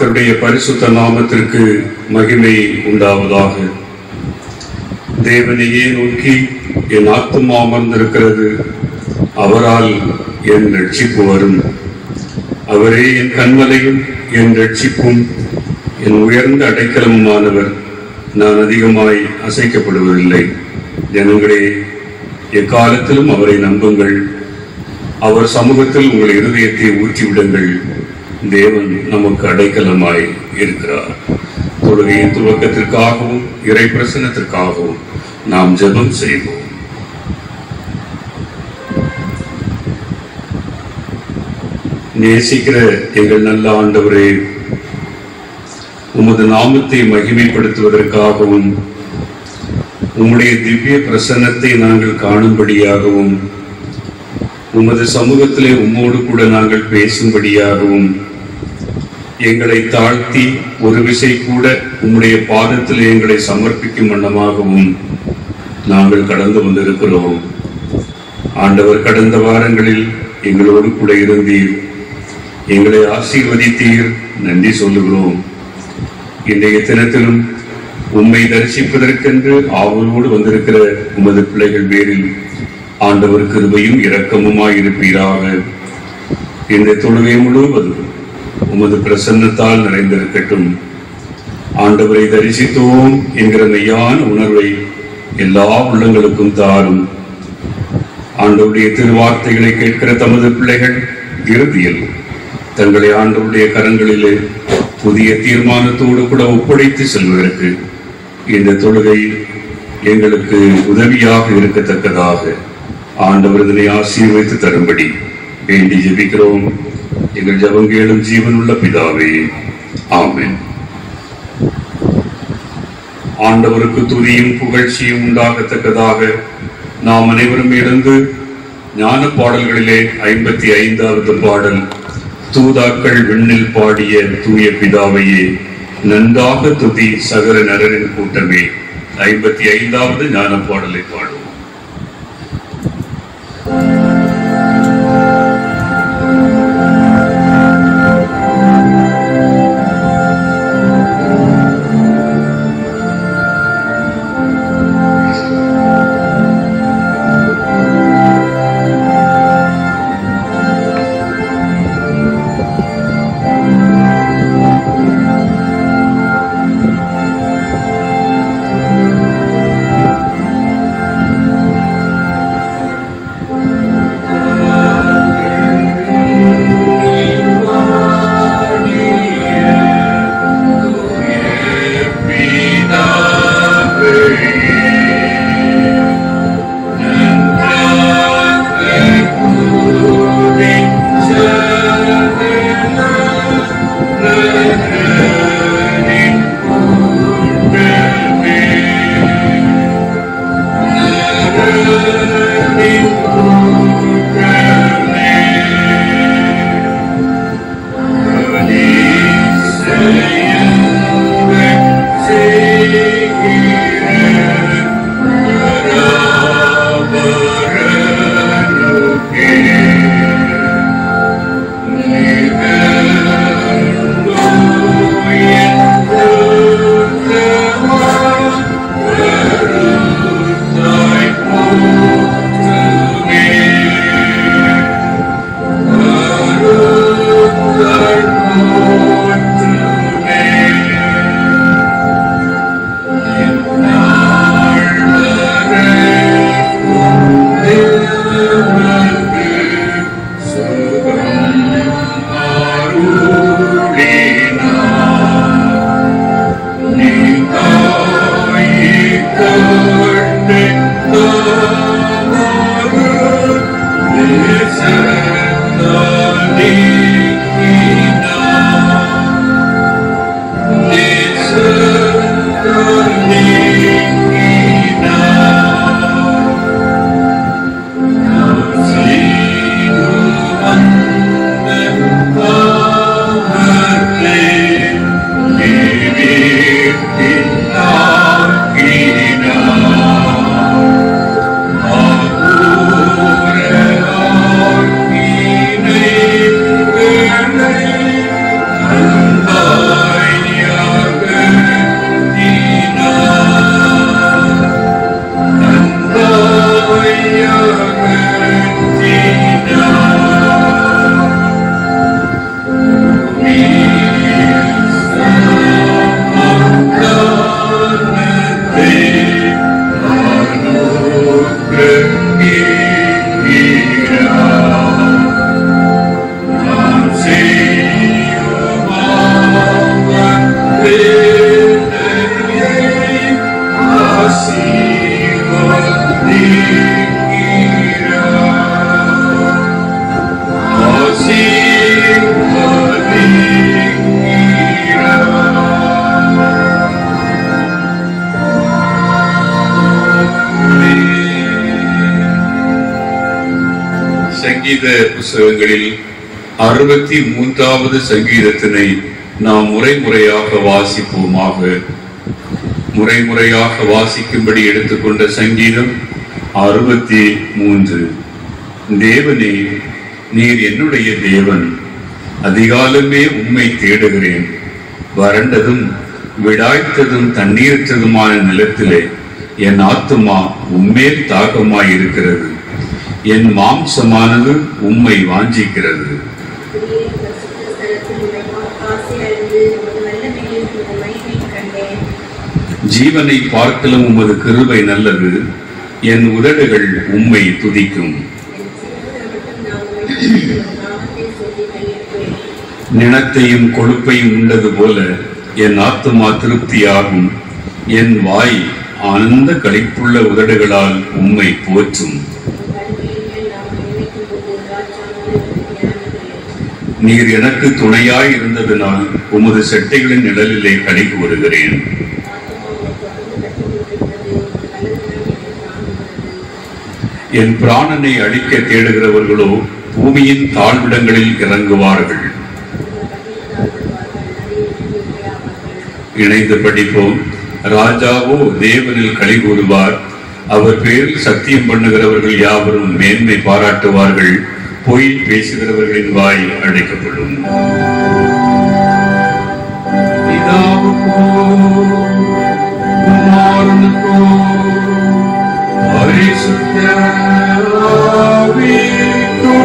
கர்த்தருடைய பரிசுத்த நாமத்திற்கு மகிமை உண்டாவதாக தேவனையே நோக்கி என் ஆத்துமா அமர்ந்திருக்கிறது அவரால் என் ரட்சிப்பு வரும் அவரே என் கண்மலையும் என் ரட்சிப்பும் என் உயர்ந்த அடைக்கலமுமானவர் நான் அதிகமாய் அசைக்கப்படுவதில்லை ஜனங்களே எக்காலத்திலும் அவரை நம்புங்கள் அவர் சமூகத்தில் உங்கள் இருதயத்தை ஊற்றிவிடுங்கள் தேவன் நமக்கு அடைக்கலமாய் இருக்கிறார் தொழுகையின் துவக்கத்திற்காகவும் இறை பிரசனத்திற்காகவும் நாம் ஜெபம் செய்வோம் நேசிக்கிற எங்கள் நல்ல ஆண்டவரே உமது நாமத்தை மகிமைப்படுத்துவதற்காகவும் உம்முடைய திவ்ய பிரசன்னத்தை நாங்கள் காணும்படியாகவும் உமது சமூகத்திலே உம்மோடு கூட நாங்கள் பேசும்படியாகவும் எங்களை தாழ்த்தி ஒரு விசை கூட உம்முடைய பாதத்திலே எங்களை சமர்ப்பிக்கும் வண்ணமாகவும் நாங்கள் கடந்து வந்திருக்கிறோம் ஆண்டவர் கடந்த வாரங்களில் எங்களோடு கூட இருந்தீர் எங்களை ஆசீர்வதித்தீர் நன்றி சொல்லுகிறோம் இன்றைய தினத்திலும் உம்மை தரிசிப்பதற்கென்று ஆவலோடு வந்திருக்கிற உமது பிள்ளைகள் பேரில் ஆண்டவர் கிருபையும் இரக்கமுமாய் இருப்பீராக இந்த தொழுகை முழுவதும் உமது பிரசன்னத்தால் நிறைந்திருக்கட்டும் ஆண்டவரை தரிசித்தோம் என்கிற மெய்யான உணர்வை எல்லா உள்ளங்களுக்கும் தாரும் ஆண்டவருடைய திருவார்த்தைகளை கேட்கிற தமது பிள்ளைகள் இறுதியில் தங்களை ஆண்டவருடைய கரங்களிலே புதிய தீர்மானத்தோடு கூட ஒப்படைத்து செல்வதற்கு இந்த தொழுகை எங்களுக்கு உதவியாக இருக்கத்தக்கதாக ஆண்டவர் இதனை ஆசீர்வைத்து தரும்படி வேண்டி ஜெபிக்கிறோம் எங்கள் ஜபங்கேளும் ஜீவனுள்ள பிதாவே ஆமென் ஆண்டவருக்கு துதியும் புகழ்ச்சியும் உண்டாகத்தக்கதாக நாம் அனைவரும் எழுந்து ஞான பாடல்களிலே ஐம்பத்தி ஐந்தாவது பாடல் தூதாக்கள் விண்ணில் பாடிய தூய பிதாவையே நன்றாக துதி சகல நரரின் கூட்டமே ஐம்பத்தி ஐந்தாவது ஞான பாடலை பாடுவோம் ஆ சங்கீத புஸ்தகங்களில் அறுபத்தி மூன்றாவது சங்கீதத்தினை நாம் முறைமுறையாக வாசிப்போமாக முறைமுறையாக வாசிக்கும்படி எடுத்துக்கொண்ட சங்கீதம் அறுபத்தி மூன்று தேவனே நீர் என்னுடைய தேவன் அதிகாலமே உம்மை தேடுகிறேன் வறண்டதும் விடாய்த்ததும் தண்ணீரற்றதுமான நிலத்திலே என் ஆத்துமா உம்மேல் தாகமாய் இருக்கிறது என் மாம்சமானது உம்மை வாஞ்சிக்கிறது புதிய பரிசுத்த ஸ்தலத்தில் உம்மை ஆசை அடைந்து உமது வல்லமையில் உமது மகிமை கண்டேன் ஜீவனை பார்க்கலும் உமது கிருபை நல்லது என் உதடுகள் உம்மை துதிக்கும் என் சிறுவர் மட்டும் நான் உம்மை நாமத்தை சொல்லி கையெழுப்பேன் நினத்தையும் கொழுப்பையும் உண்டது போல என் ஆத்துமா திருப்தியாகும் என் வாய் ஆனந்த களிப்புள்ள உதடுகளால் உம்மை போற்றும் கருவியின் மேல் நாம் நினைக்கும் போது ராஜானது ஞானமே நீர் எனக்கு துணையாய் இருந்ததினால் உமது செட்டைகளின் நிழலிலே களி கூறுகிறேன் என் பிராணனை அழிக்க தேடுகிறவர்களோ பூமியின் தாழ்விடங்களில் இறங்குவார்கள் இணைந்து படிப்போம் ராஜாவோ தேவனில் களி கூறுவார் அவர் பேரில் சத்தியம் பண்ணுகிறவர்கள் யாவரும் மேன்மை பாராட்டுவார்கள் பொய் பேசுகிறவர்களின் வாய் அழைக்கப்படும் பிதாவுக்கோ, குமாரனுக்கோ, பரிசுத்த ஆவிக்கோ,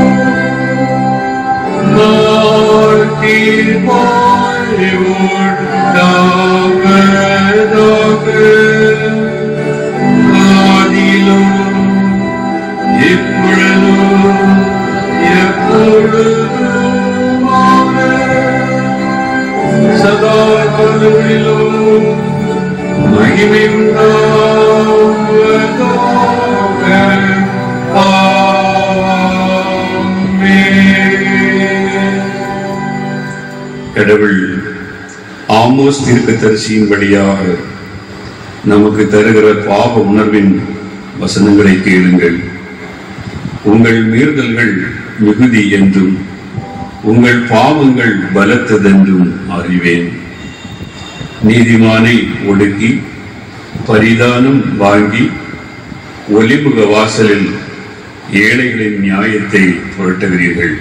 நாட்டிற்பாய் உண்டாவதாக. ஆதியிலும் இப்பொழுதும் எப்பொழுதுமாக சதா காலங்களிலும் மகிமை உண்டாவதாக. ஆமென். கடவுள் ஆமோஸ் தீர்க்கதரிசியின் வழியாக நமக்கு தருகிற பாவ உணர்வின் வசனங்களை கேளுங்கள் உங்கள் மீறுதல்கள் மிகுதி என்றும் உங்கள் பாவங்கள் பலத்ததென்றும் அறிவேன் நீதிமானை ஒடுக்கி பரிதானம் வாங்கி ஒலிமுக வாசலில் ஏழைகளின் நியாயத்தை புரட்டுகிறீர்கள்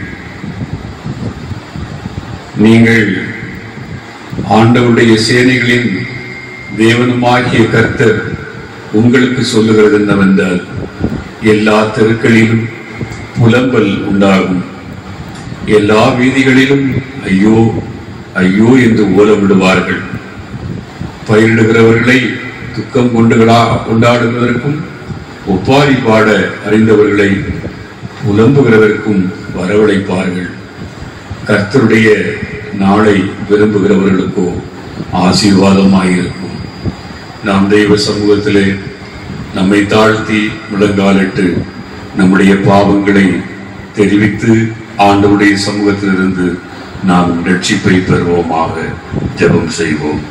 நீங்கள் ஆண்டவருடைய சேனைகளின் தேவனுமாகிய கர்த்தர் உங்களுக்கு சொல்லுகிறது என்னவென்றால் எல்லா தெருக்களிலும் புலம்பல் உண்டாகும் எல்லா வீதிகளிலும் ஐயோ ஐயோ என்று ஓலமிடுவார்கள் பயிரிடுகிறவர்களை துக்கம் கொண்டுகளா கொண்டாடுவதற்கும் ஒப்பாரி பாட அறிந்தவர்களை புலம்புகிறதற்கும் வரவழைப்பார்கள் கர்த்தருடைய நாளை விரும்புகிறவர்களுக்கோ ஆசீர்வாதமாயிருக்கும் நாம் தெய்வ சமூகத்திலே நம்மை தாழ்த்தி முழங்காலிட்டு நம்முடைய பாவங்களை தெரிவித்து ஆண்டவருடைய சமூகத்திலிருந்து நாம் ரட்சிப்பை பெறுவோமாக ஜெபம் செய்வோம்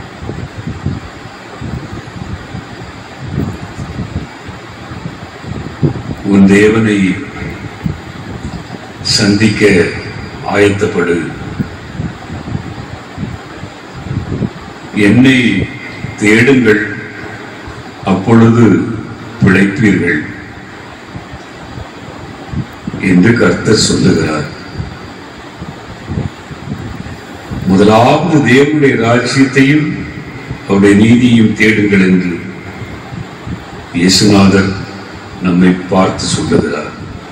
உன் தேவனை சந்திக்க ஆயத்தப்படு என்னை தேடுங்கள் அப்பொழுது பிழைப்பீர்கள் என்று கர்த்தர் சொல்லுகிறார் முதலாவது தேவனுடைய ராஜ்யத்தையும் அவருடைய நீதியையும் தேடுங்கள் என்று இயேசுநாதர் நம்மை பார்த்து சொல்லுகிறார்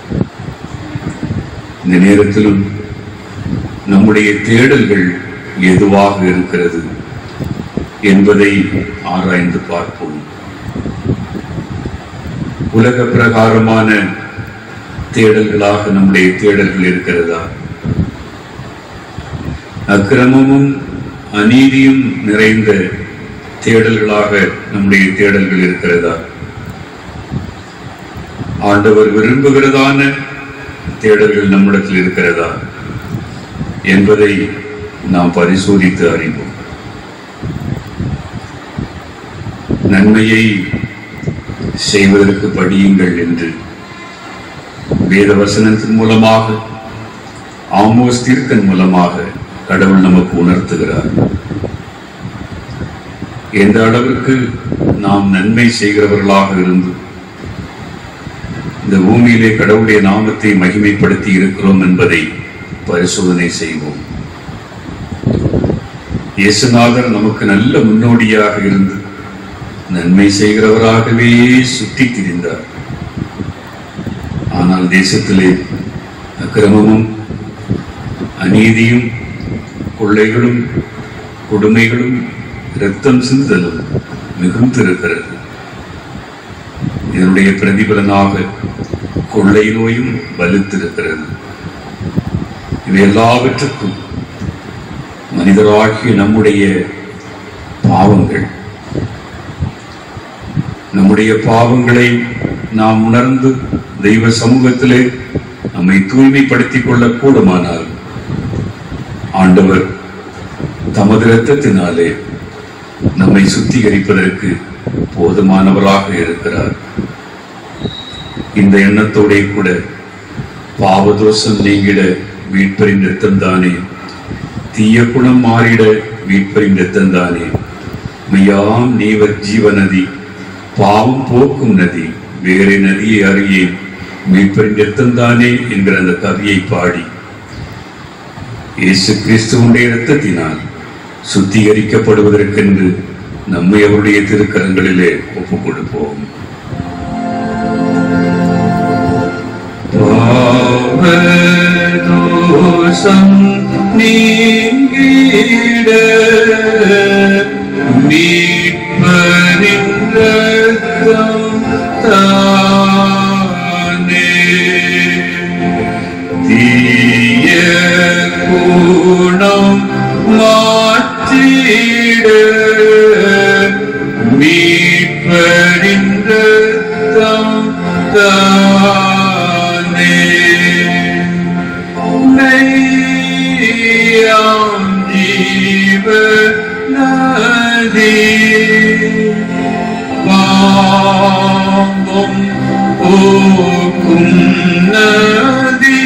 இந்த நேரத்திலும் நம்முடைய தேடல்கள் எதுவாக இருக்கிறது என்பதை ஆராய்ந்து பார்ப்போம் உலக பிரகாரமான தேடல்களாக நம்முடைய தேடல்கள் இருக்கிறதா அக்கிரமமும் அநீதியும் நிறைந்த தேடல்களாக நம்முடைய தேடல்கள் இருக்கிறதா ஆண்டவர் விரும்புகிறதான தேடல்கள் நம்மிடத்தில் இருக்கிறதா என்பதை நாம் பரிசோதித்து அறிவோம் நன்மையை செய்வதற்கு படியுங்கள் என்று வேத வசனத்தின் மூலமாக ஆமோஸ் தீர்க்கன் மூலமாக கடவுள் நமக்கு உணர்த்துகிறார் எந்த அளவிற்கு நாம் நன்மை செய்கிறவர்களாக இருந்து இந்த பூமியிலே கடவுளுடைய நாமத்தை மகிமைப்படுத்தி இருக்கிறோம் என்பதை பரிசோதனை செய்வோம் இயேசுநாதர் நமக்கு நல்ல முன்னோடியாக இருந்து நன்மை செய்கிறவராகவே சுற்றி திரிந்தார் ஆனால் தேசத்திலே அக்கிரமமும் அநீதியும் கொள்ளைகளும் கொடுமைகளும் இரத்தம் சிந்துதலும் மிகுந்திருக்கிறது இதனுடைய பிரதிபலனாக கொள்ளை நோயும் வலுத்திருக்கிறது இவை எல்லாவற்றுக்கும் மனிதராகிய நம்முடைய பாவங்கள் நம்முடைய பாவங்களை நாம் உணர்ந்து தெய்வ சமூகத்திலே நம்மை தூய்மைப்படுத்திக் கொள்ள கூடுமானால் ஆண்டவர் தமது இரத்தத்தினாலே நம்மை சுத்திகரிப்பதற்கு போதுமானவராக இருக்கிறார் இந்த எண்ணத்தோட கூட பாவதோஷம் நீங்கிட மீட்பரின் ரத்தம் தானே தீய குணம் மாறிட மீட்பரின் ரத்தம் தானே மெய்யாம் நீவர் ஜீவ நதி பாவம் போக்கும் நதி வேறு நதியை அறியேன் மீட்பரின் ரத்தம் தானே என்கிற அந்த கவியை பாடி இயேசு கிறிஸ்துவனுடைய இரத்தத்தினால் சுத்திகரிக்கப்படுவதற்கென்று நம்மை அவருடைய திருக்கரங்களிலே ஒப்புக் கொடுப்போம் பாவதோஷம் நீங்கிட மீட்பரின் ரத்தம் தானே தீய குணம் மாற்றிட மீட்பரின் ரத்தம் தானே மெய்யாம் ஜீவ நதி பாவம் போக்கும் நதி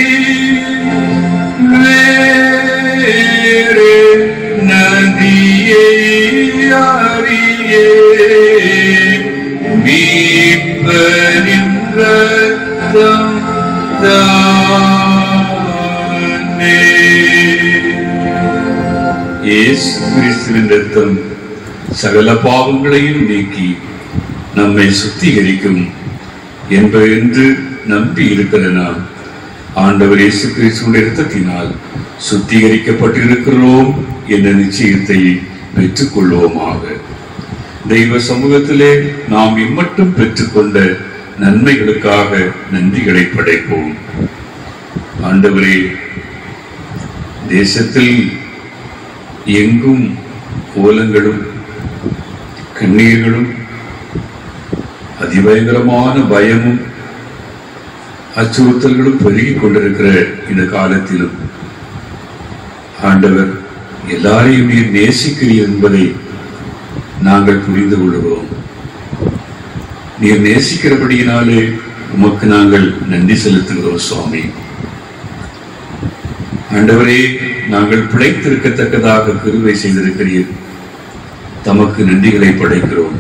வேறு நதியை அறியே மீட்பரின் ரத்தம் தானே இயேசு கிறிஸ்துவின் ரத்தம் சகல பாவங்களையும் நீக்கி நம்மை சுத்திகரிக்கும் என்பதென்று நம்பி இருக்கிற நாம் ஆண்டவர் இயேசு கிறிஸ்துவின் இரத்தத்தினால் சுத்திகரிக்கப்பட்டிருக்கிறோம் என்ற நிச்சயத்தை பெற்றுக்கொள்வோமாக தெய்வ சமூகத்திலே நாம் இம்மட்டும் பெற்றுக்கொண்ட நன்மைகளுக்காக நன்றிகளை படைப்போம் ஆண்டவரே தேசத்தில் எங்கும் கோலங்களும் கண்ணீர்களும் அதிபயங்கரமான பயமும் அச்சுறுத்தல்களும் பெருகிக் கொண்டிருக்கிற இந்த காலத்திலும் ஆண்டவர் எல்லாரையும் நீர் நேசிக்கிறீர் என்பதை நாங்கள் புரிந்து கொள்கிறோம் நீர் நேசிக்கிறபடியினாலே உமக்கு நாங்கள் நன்றி செலுத்துகிறோம் சுவாமி ஆண்டவரே நாங்கள் பிழைத்திருக்கத்தக்கதாக கிருவை செய்திருக்கிறீர் தமக்கு நன்றிகளை படைக்கிறோம்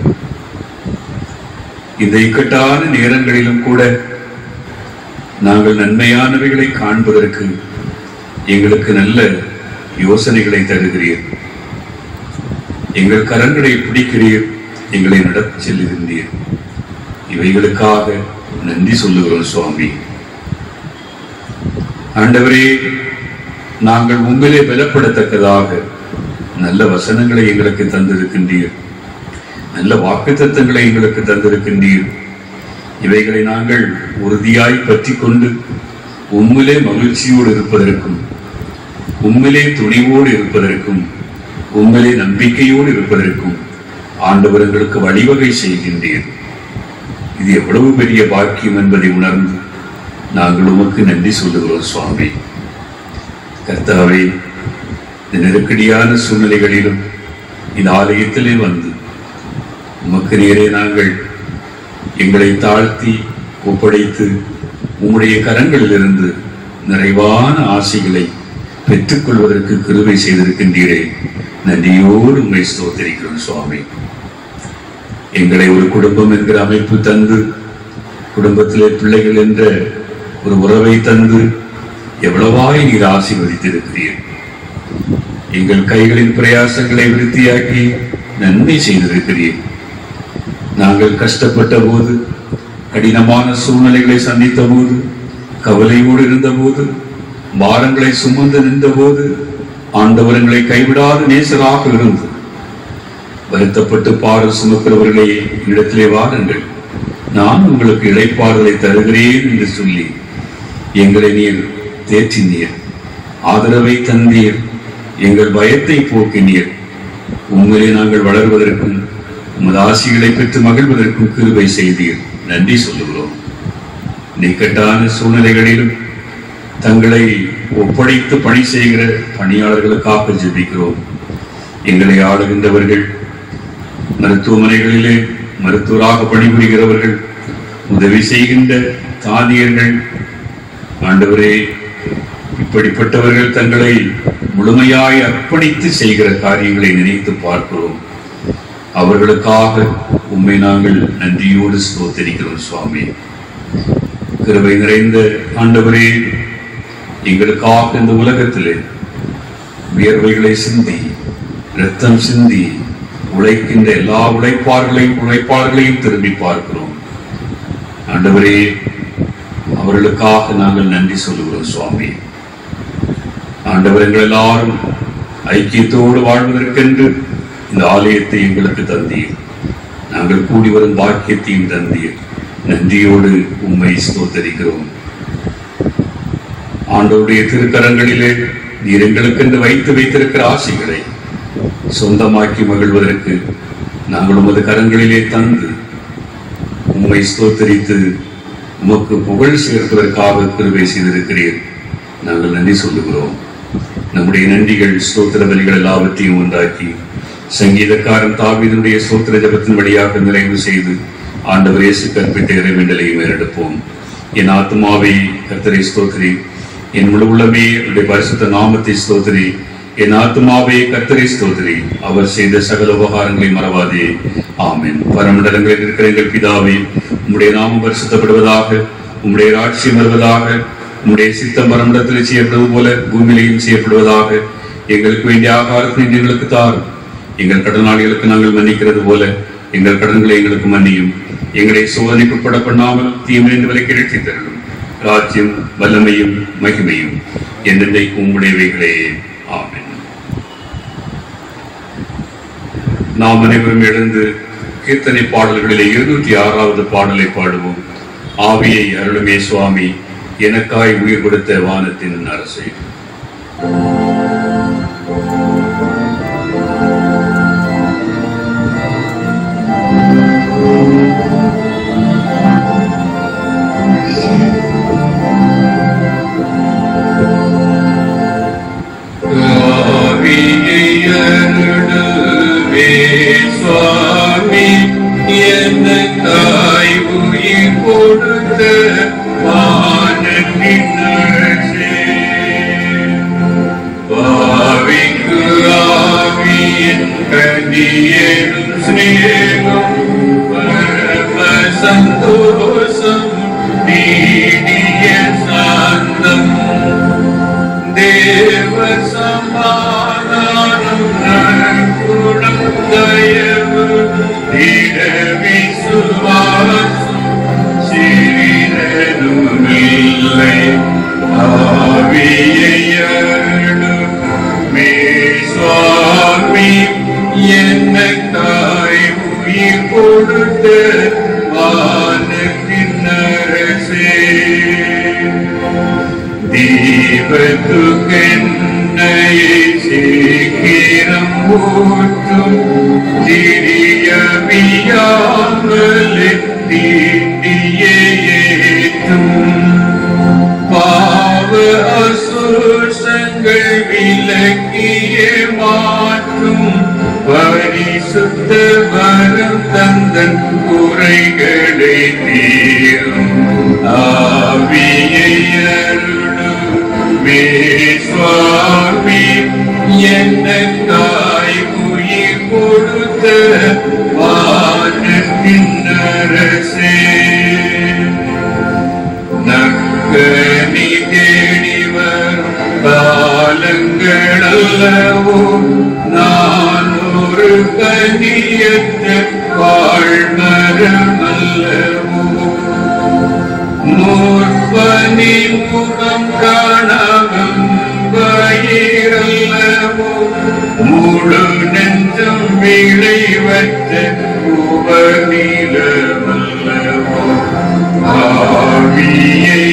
இந்த இக்கட்டான நேரங்களிலும் கூட நாங்கள் நன்மையானவைகளை காண்பதற்கு எங்களுக்கு நல்ல யோசனைகளை தருகிறீர் எங்கள் கரங்களை பிடிக்கிறீர் எங்களை நடத்தி செல்லுகின்றீர் இவைகளுக்காக நன்றி சொல்லுகிறோம் சுவாமி ஆண்டவரே நாங்கள் உண்மையிலே பலப்படத்தக்கதாக நல்ல வசனங்களை எங்களுக்கு தந்திருக்கின்றீர் நல்ல வாக்குத்தத்தங்களை எங்களுக்கு தந்திருக்கின்றீர் இவைகளை நாங்கள் உறுதியாய் பற்றி கொண்டு உண்மையிலே மகிழ்ச்சியோடு இருப்பதற்கும் உண்மையிலே துணிவோடு இருப்பதற்கும் உண்மையிலே நம்பிக்கையோடு இருப்பதற்கும் ஆண்டவர் எங்களுக்கு வழிவகை செய்கின்றீர் இது எவ்வளவு பெரிய பாக்கியம் என்பதை உணர்ந்து நாங்கள் உமக்கு நன்றி சொல்லுகிறோம் சுவாமி கர்த்தாவே இந்த நெருக்கடியான சூழ்நிலைகளிலும் இந்த ஆலயத்திலே வந்து உமக்கு நேரே நாங்கள் எங்களை தாழ்த்தி ஒப்படைத்து உம்முடைய கரங்களிலிருந்து நிறைவான ஆசைகளை பெற்றுக்கொள்வதற்கு கிருபை செய்திருக்கின்றீரே நன்றியோடு உண்மை ஸ்தோத்திரிக்கிறோம் சுவாமி எங்களை ஒரு குடும்பம் என்கிற அமைப்பு தந்து குடும்பத்திலே பிள்ளைகள் என்ற ஒரு உறவை தந்து எவ்வளவாய் நீர் ஆசீர்வதித்திருக்கிறீர் எங்கள் கைகளின் பிரயாசங்களை விருத்தியாக்கி நன்மை செய்திருக்கிறீர் நாங்கள் கஷ்டப்பட்ட போது கடினமான சூழ்நிலைகளை சந்தித்த போது கவலையோடு இருந்தபோது பாரங்களை சுமந்து நின்றபோது ஆண்டவரங்களை கைவிடாத நேசராக இருந்து வருத்தப்பட்டு பாடல் சுமக்கிறவர்களே இடத்திலே வாருங்கள் நான் உங்களுக்கு இழைப்பாறுதலை தருகிறேன் என்று சொல்லி எங்களை நீர் தேற்றினீர் ஆதரவை தந்தீர் எங்கள் பயத்தை போக்கினீர் உண்மையிலே நாங்கள் வளர்வதற்கும் உமது ஆசிகளை பெற்று மகிழ்வதற்கும் கிருபை செய்தீர் நன்றி சொல்லுகிறோம் நிக்கட்டான சூழ்நிலைகளிலும் தங்களை ஒப்படைத்து பணி செய்கிற பணியாளர்களுக்காக ஜெபிக்கிறோம் எங்களை ஆளுகின்றவர்கள் மருத்துவமனைகளிலே மருத்துவராக பணிபுரிகிறவர்கள் உதவி செய்கின்ற தாதியர்கள் ஆண்டவரே இப்படிப்பட்டவர்கள் தங்களை முழுமையாய் அர்ப்பணித்து செய்கிற காரியங்களை நினைத்து பார்க்கிறோம் அவர்களுக்காக உம்மை நாங்கள் நன்றியோடு ஸ்தோத்தரிக்கிறோம் சுவாமி கிருபை நிறைந்த ஆண்டவரே எங்களுக்காக இந்த உலகத்திலே வியர்வைகளை சிந்தி ரத்தம் சிந்தி உழைக்கின்ற எல்லா உழைப்பார்களையும் உழைப்பாளர்களையும் திரும்பி பார்க்கிறோம் ஆண்டவரே அவர்களுக்காக நாங்கள் நன்றி சொல்லுகிறோம் சுவாமி ஆண்டவர் எங்கள் எல்லாரும் ஐக்கியத்தோடு வாழ்வதற்கென்று இந்த ஆலயத்தை எங்களுக்கு தந்தீர் நாங்கள் கூடி வரும் பாக்கியத்தையும் தந்தீர் நன்றியோடு உம்மை ஸ்தோத்தரிக்கிறோம் ஆண்டவருடைய திருக்கரங்களிலே நீர் எங்களுக்கென்று வைத்து வைத்திருக்கிற ஆசைகளை சொந்தமாக்கி மகிழ்வதற்கு நாங்கள் உமது கரங்களிலே தந்து உம்மை ஸ்தோத்தரித்து உமக்கு புகழ் சேர்ப்பதற்காக கிருபை செய்திருக்கிறீர் நாங்கள் நன்றி சொல்லுகிறோம் நம்முடைய நன்றிகள் ஸ்தோத்திர பலிகள் எல்லாவற்றையும் உண்டாக்கி சங்கீதக்காரன் தாவீதுடைய ஸ்தோத்திர ஜபத்தின் வழியாக நிறைவு செய்து ஆண்டவர் இயேசு கற்பித்த இறைவேண்டலையும் ஏறெடுப்போம் என் ஆத்மாவை கர்த்தரை ஸ்தோத்திரி என் முழு உள்ளமே அவருடைய பரிசுத்த நாமத்தை ஸ்தோத்திரி என் ஆத்மாவே கர்த்தரை ஸ்தோத்திரி அவர் செய்த சகல உபகாரங்களை மறவாதே ஆமென் பரமண்டலங்களில் இருக்கிற எங்கள் பிதாவே உம்முடைய நாமம் பரிசுத்தப்படுவதாக உம்முடைய ராட்சியம் வருவதாக உம்முடைய சித்தம் பரமண்டத்தில் செய்யப்படுவது போல பூமியிலையும் செய்யப்படுவதாக எங்களுக்கு வேண்டிய ஆகாரத்தை இன்று எங்களுக்கு தாரும் எங்கள் கடனாளிகளுக்கு நாங்கள் மன்னிக்கிறது போல எங்கள் கடன்களை எங்களுக்கு மன்னியும் எங்களை சோதனைக்கு உட்பட பண்ணாமல் தீமையிலிருந்து விலைக்கு இழத்தி தரணும் ராஜ்யம் வல்லமையும் மகிமையும் என்றென்றைக்கு உம்முடையவைகளே ஆமென் நாம் அனைவரும் எழுந்து கீர்த்தனை பாடல்களிலே இருநூற்றி ஆறாவது பாடலை பாடுவோம் ஆவியை அருளுமே சுவாமி எனக்காய் உயிர் கொடுத்த வானத்தின் அரசை ஆவியை அருளுவே சுவாமி எனக்காய் உயிர் கொடுத்த வானத்தின் அரசே. பாவிக்கு ஆவியின் கதியேறும் சிநேகம் பரம சந்தோஷம் நீடிய சாந்தம் தேவ சமாதானம் நற்குணம் தயவு திட விசுவாசம் சிறிதனும் இல்லை ஆவியை அருளுமே சுவாமி என்னக்காய் உயிர் கொடுத்த வானத்தின் அரசே தீபத்துக்கென்னையை சீக்கிரம் ஊற்றும் திரியமியாமலே தீண்டிய ஏற்றும் பாவ அசுஷங்கள் விலக்கிய மாற்றும் பரிசுத்த வரம் தந்தன் குறைகளை தீரும் ஆவியை வானத்தின் அரசே நக்கனி தேடி வரும் காலங்கள் அல்லவோ நான் ஒரு கனியற்ற வாழ்மரம் அல்லவோ மூர்பனி முகம் காணவும் பயிரல்லவோ முழு நெஞ்சம் விளைவற்ற உபநிலமல்லவோ ஆவியை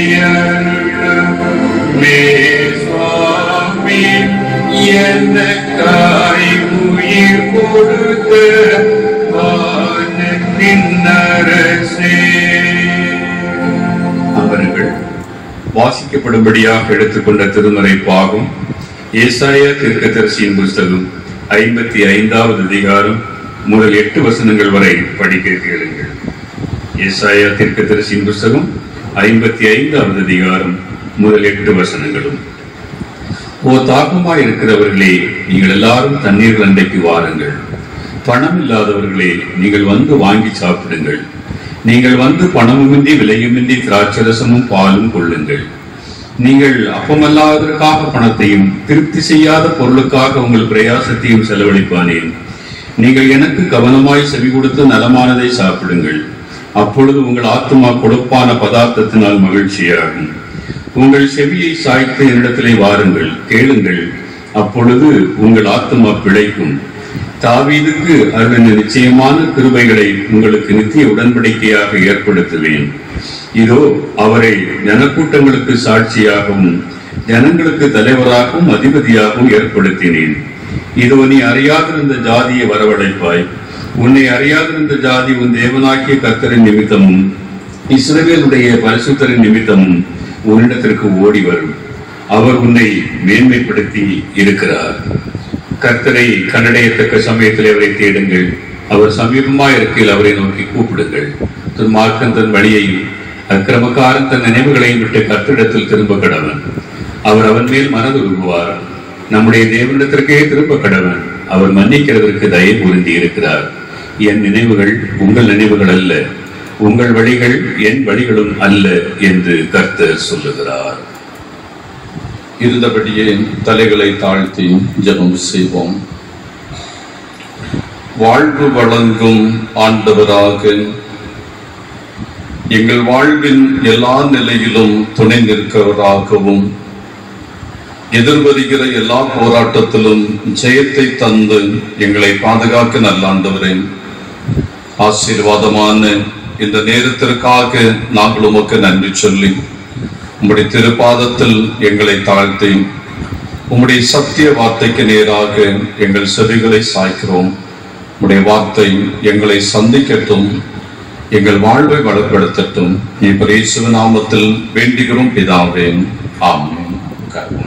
அருளமே சுவாமி எனக்காய் உயிர் கொடுத்த வானத்தின் அரசே அவர்கள் வாசிக்கப்படும்படியாக எடுத்துக்கொண்ட திருமறை பாகம் ஏசாயா தீர்க்கதரிசியின் புஸ்தகம் ஐம்பத்தி ஐந்தாவது அதிகாரம் முதல் எட்டு வசனங்கள் வரை படிக்க கேளுங்கள் ஏசாயா தீர்க்கதரிசியின் புஸ்தகம் ஐம்பத்தி ஐந்தாவது அதிகாரம் முதல் எட்டு வசனங்களும் ஓ தாகமாய் இருக்கிறவர்களே நீங்கள் எல்லாரும் தண்ணீர் அண்டைக்கு வாருங்கள் பணம் இல்லாதவர்களே நீங்கள் வந்து வாங்கி சாப்பிடுங்கள் நீங்கள் வந்து பணமுமின்றி விலையுமின்றி திராட்சரசமும் பாலும் கொள்ளுங்கள் நீங்கள் அப்பமல்லாததற்காக பணத்தையும் திருப்தி செய்யாத பொருளுக்காக உங்கள் பிரயாசத்தையும் செலவழிப்பானேன் நீங்கள் எனக்கு கவனமாய் செவி கொடுத்து நலமானதை சாப்பிடுங்கள் அப்பொழுது உங்கள் ஆத்துமா கொழுப்பான பதார்த்தத்தினால் மகிழ்ச்சியாகும் உங்கள் செவியை சாய்த்து என்னிடத்திலே வாருங்கள் கேளுங்கள் அப்பொழுது உங்கள் ஆத்துமா பிழைக்கும் தாவீதுக்கு அருளின நிச்சயமான கிருபைகளை உங்களுக்கு நித்திய உடன்படிக்கையாக ஏற்படுத்துவேன் இதோ அவரை ஜனக்கூட்டங்களுக்கு சாட்சியாகவும் ஜனங்களுக்கு தலைவராகவும் அதிபதியாகவும் ஏற்படுத்தினேன் இதோ நீ அறியாதிருந்த ஜாதியை வரவழைப்பாய் உன்னை அறியாதிருந்த ஜாதி உன் தேவனாக்கிய கர்த்தரின் நிமித்தமும் இஸ்ரவேலுடைய பரிசுத்தரின் நிமித்தமும் உன்னிடத்திற்கு ஓடி வரும் அவர் உன்னை மேன்மைப்படுத்தி இருக்கிறார் கர்த்தரை கண்டடையத்தக்க சமயத்தில் அவரை தேடுங்கள் அவர் சமீபமாய் இருக்கையில் அவரை நோக்கி கூப்பிடுங்கள் துன்மார்க்கன் தன் வழியையும் அக்கிரமக்காரன் தன் நினைவுகளையும் விட்டு கர்த்தரிடத்தில் திரும்ப கடவன் அவர் அவன் மேல் மனதுருகுவார் நம்முடைய தேவனிடத்திற்கே திரும்ப கடவன் அவர் மன்னிக்கிறதற்கு தயை புரிந்தி இருக்கிறார் என் நினைவுகள் உங்கள் நினைவுகள் அல்ல உங்கள் வழிகள் என் வழிகளும் அல்ல என்று கர்த்தர் சொல்லுகிறார் இருந்தபடியே தலைகளை தாழ்த்தி ஜெபம் செய்வோம் வாழ்வு வழங்கும் ஆண்டவராக எங்கள் வாழ்வின் எல்லா நிலையிலும் துணை நிற்கிறவராகவும் எதிர்வருகிற எல்லா போராட்டத்திலும் ஜெயத்தை தந்து எங்களை பாதுகாக்க நல்ல ஆண்டவரே ஆசீர்வாதமான இந்த நேரத்திற்காக நாங்கள் உமக்கு நன்றி சொல்லி உம்முடைய திருப்பாதத்தில் எங்களை தாழ்த்தி உம்முடைய சத்திய வார்த்தைக்கு நேராக எங்கள் செவிகளை சாய்க்கிறோம் உம்முடைய வார்த்தை எங்களை சந்திக்கட்டும் எங்கள் வாழ்வை வளப்படுத்தட்டும் இப்ப இயேசு நாமத்தில் வேண்டுகிறோம் பிதாவே ஆமென் உட்காருவோம்.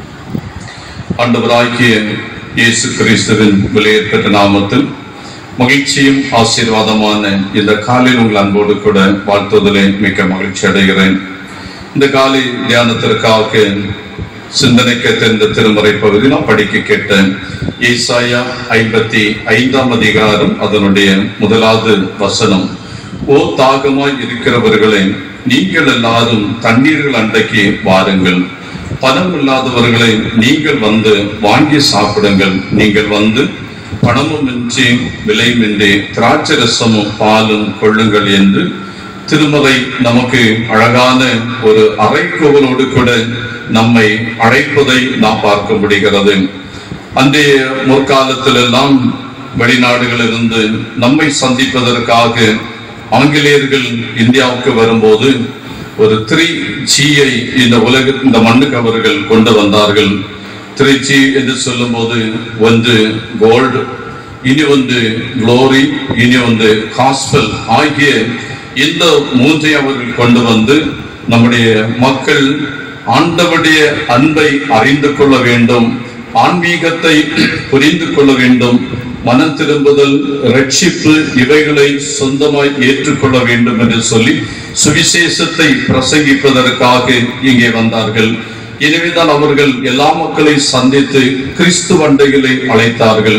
ஆண்டவராகிய இயேசு கிறிஸ்துவின் விலையேற்பட்ட நாமத்தில் மகிழ்ச்சியும் ஆசீர்வாதமான இந்த காலையில் உங்கள் அன்போடு கூட வாழ்த்துவதிலே மிக்க மகிழ்ச்சி அடைகிறேன் இந்த காலை தியானத்திற்காக சிந்தனைக்கு தெரிந்த திருமறை பகுதி நான் படிக்க கேட்டேன் ஏசாயா ஐம்பத்தி ஐந்தாம் அதிகாரம் அதனுடைய முதலாவது வசனம் ஓ தாகமாய் இருக்கிறவர்களே நீங்கள் எல்லாரும் தண்ணீர்கள் அண்டைக்கு வாருங்கள் பணம் இல்லாதவர்களை நீங்கள் வந்து வாங்கி சாப்பிடுங்கள் நீங்கள் வந்து பணமுமின்றி விலையுமின்றி திராட்சை ரசமும் பாலும் கொள்ளுங்கள் என்று திருமலை நமக்கு அழகான ஒரு அறைகோவலோடு கூட நம்மை அழைப்பதை நாம் பார்க்க முடிகிறது அன்றைய முற்காலத்திலெல்லாம் வெளிநாடுகளிலிருந்து நம்மை சந்திப்பதற்காக ஆங்கிலேயர்கள் இந்தியாவுக்கு வரும்போது ஒரு த்ரீ ஜியை இந்த உலக இந்த மண்ணுக்கு அவர்கள் கொண்டு வந்தார்கள் த்ரீ ஜி என்று சொல்லும்போது ஒன்று கோல்டு இனி வந்து குளோரி இனி வந்து காஸ்பல் ஆகிய இந்த மூன்றை அவர்கள் கொண்டு வந்து நம்முடைய மக்கள் ஆண்டவருடைய அன்பை அறிந்து கொள்ள வேண்டும் ஆன்மீகத்தை புரிந்து கொள்ள வேண்டும் மனம் திரும்புதல் ரட்சிப்பு இவைகளை சொந்தமாய் ஏற்றுக்கொள்ள வேண்டும் என்று சொல்லி சுவிசேஷத்தை பிரசங்கிப்பதற்காக இங்கே வந்தார்கள் எனவேதான் அவர்கள் எல்லா மக்களை சந்தித்து கிறிஸ்து வண்டைகளை அழைத்தார்கள்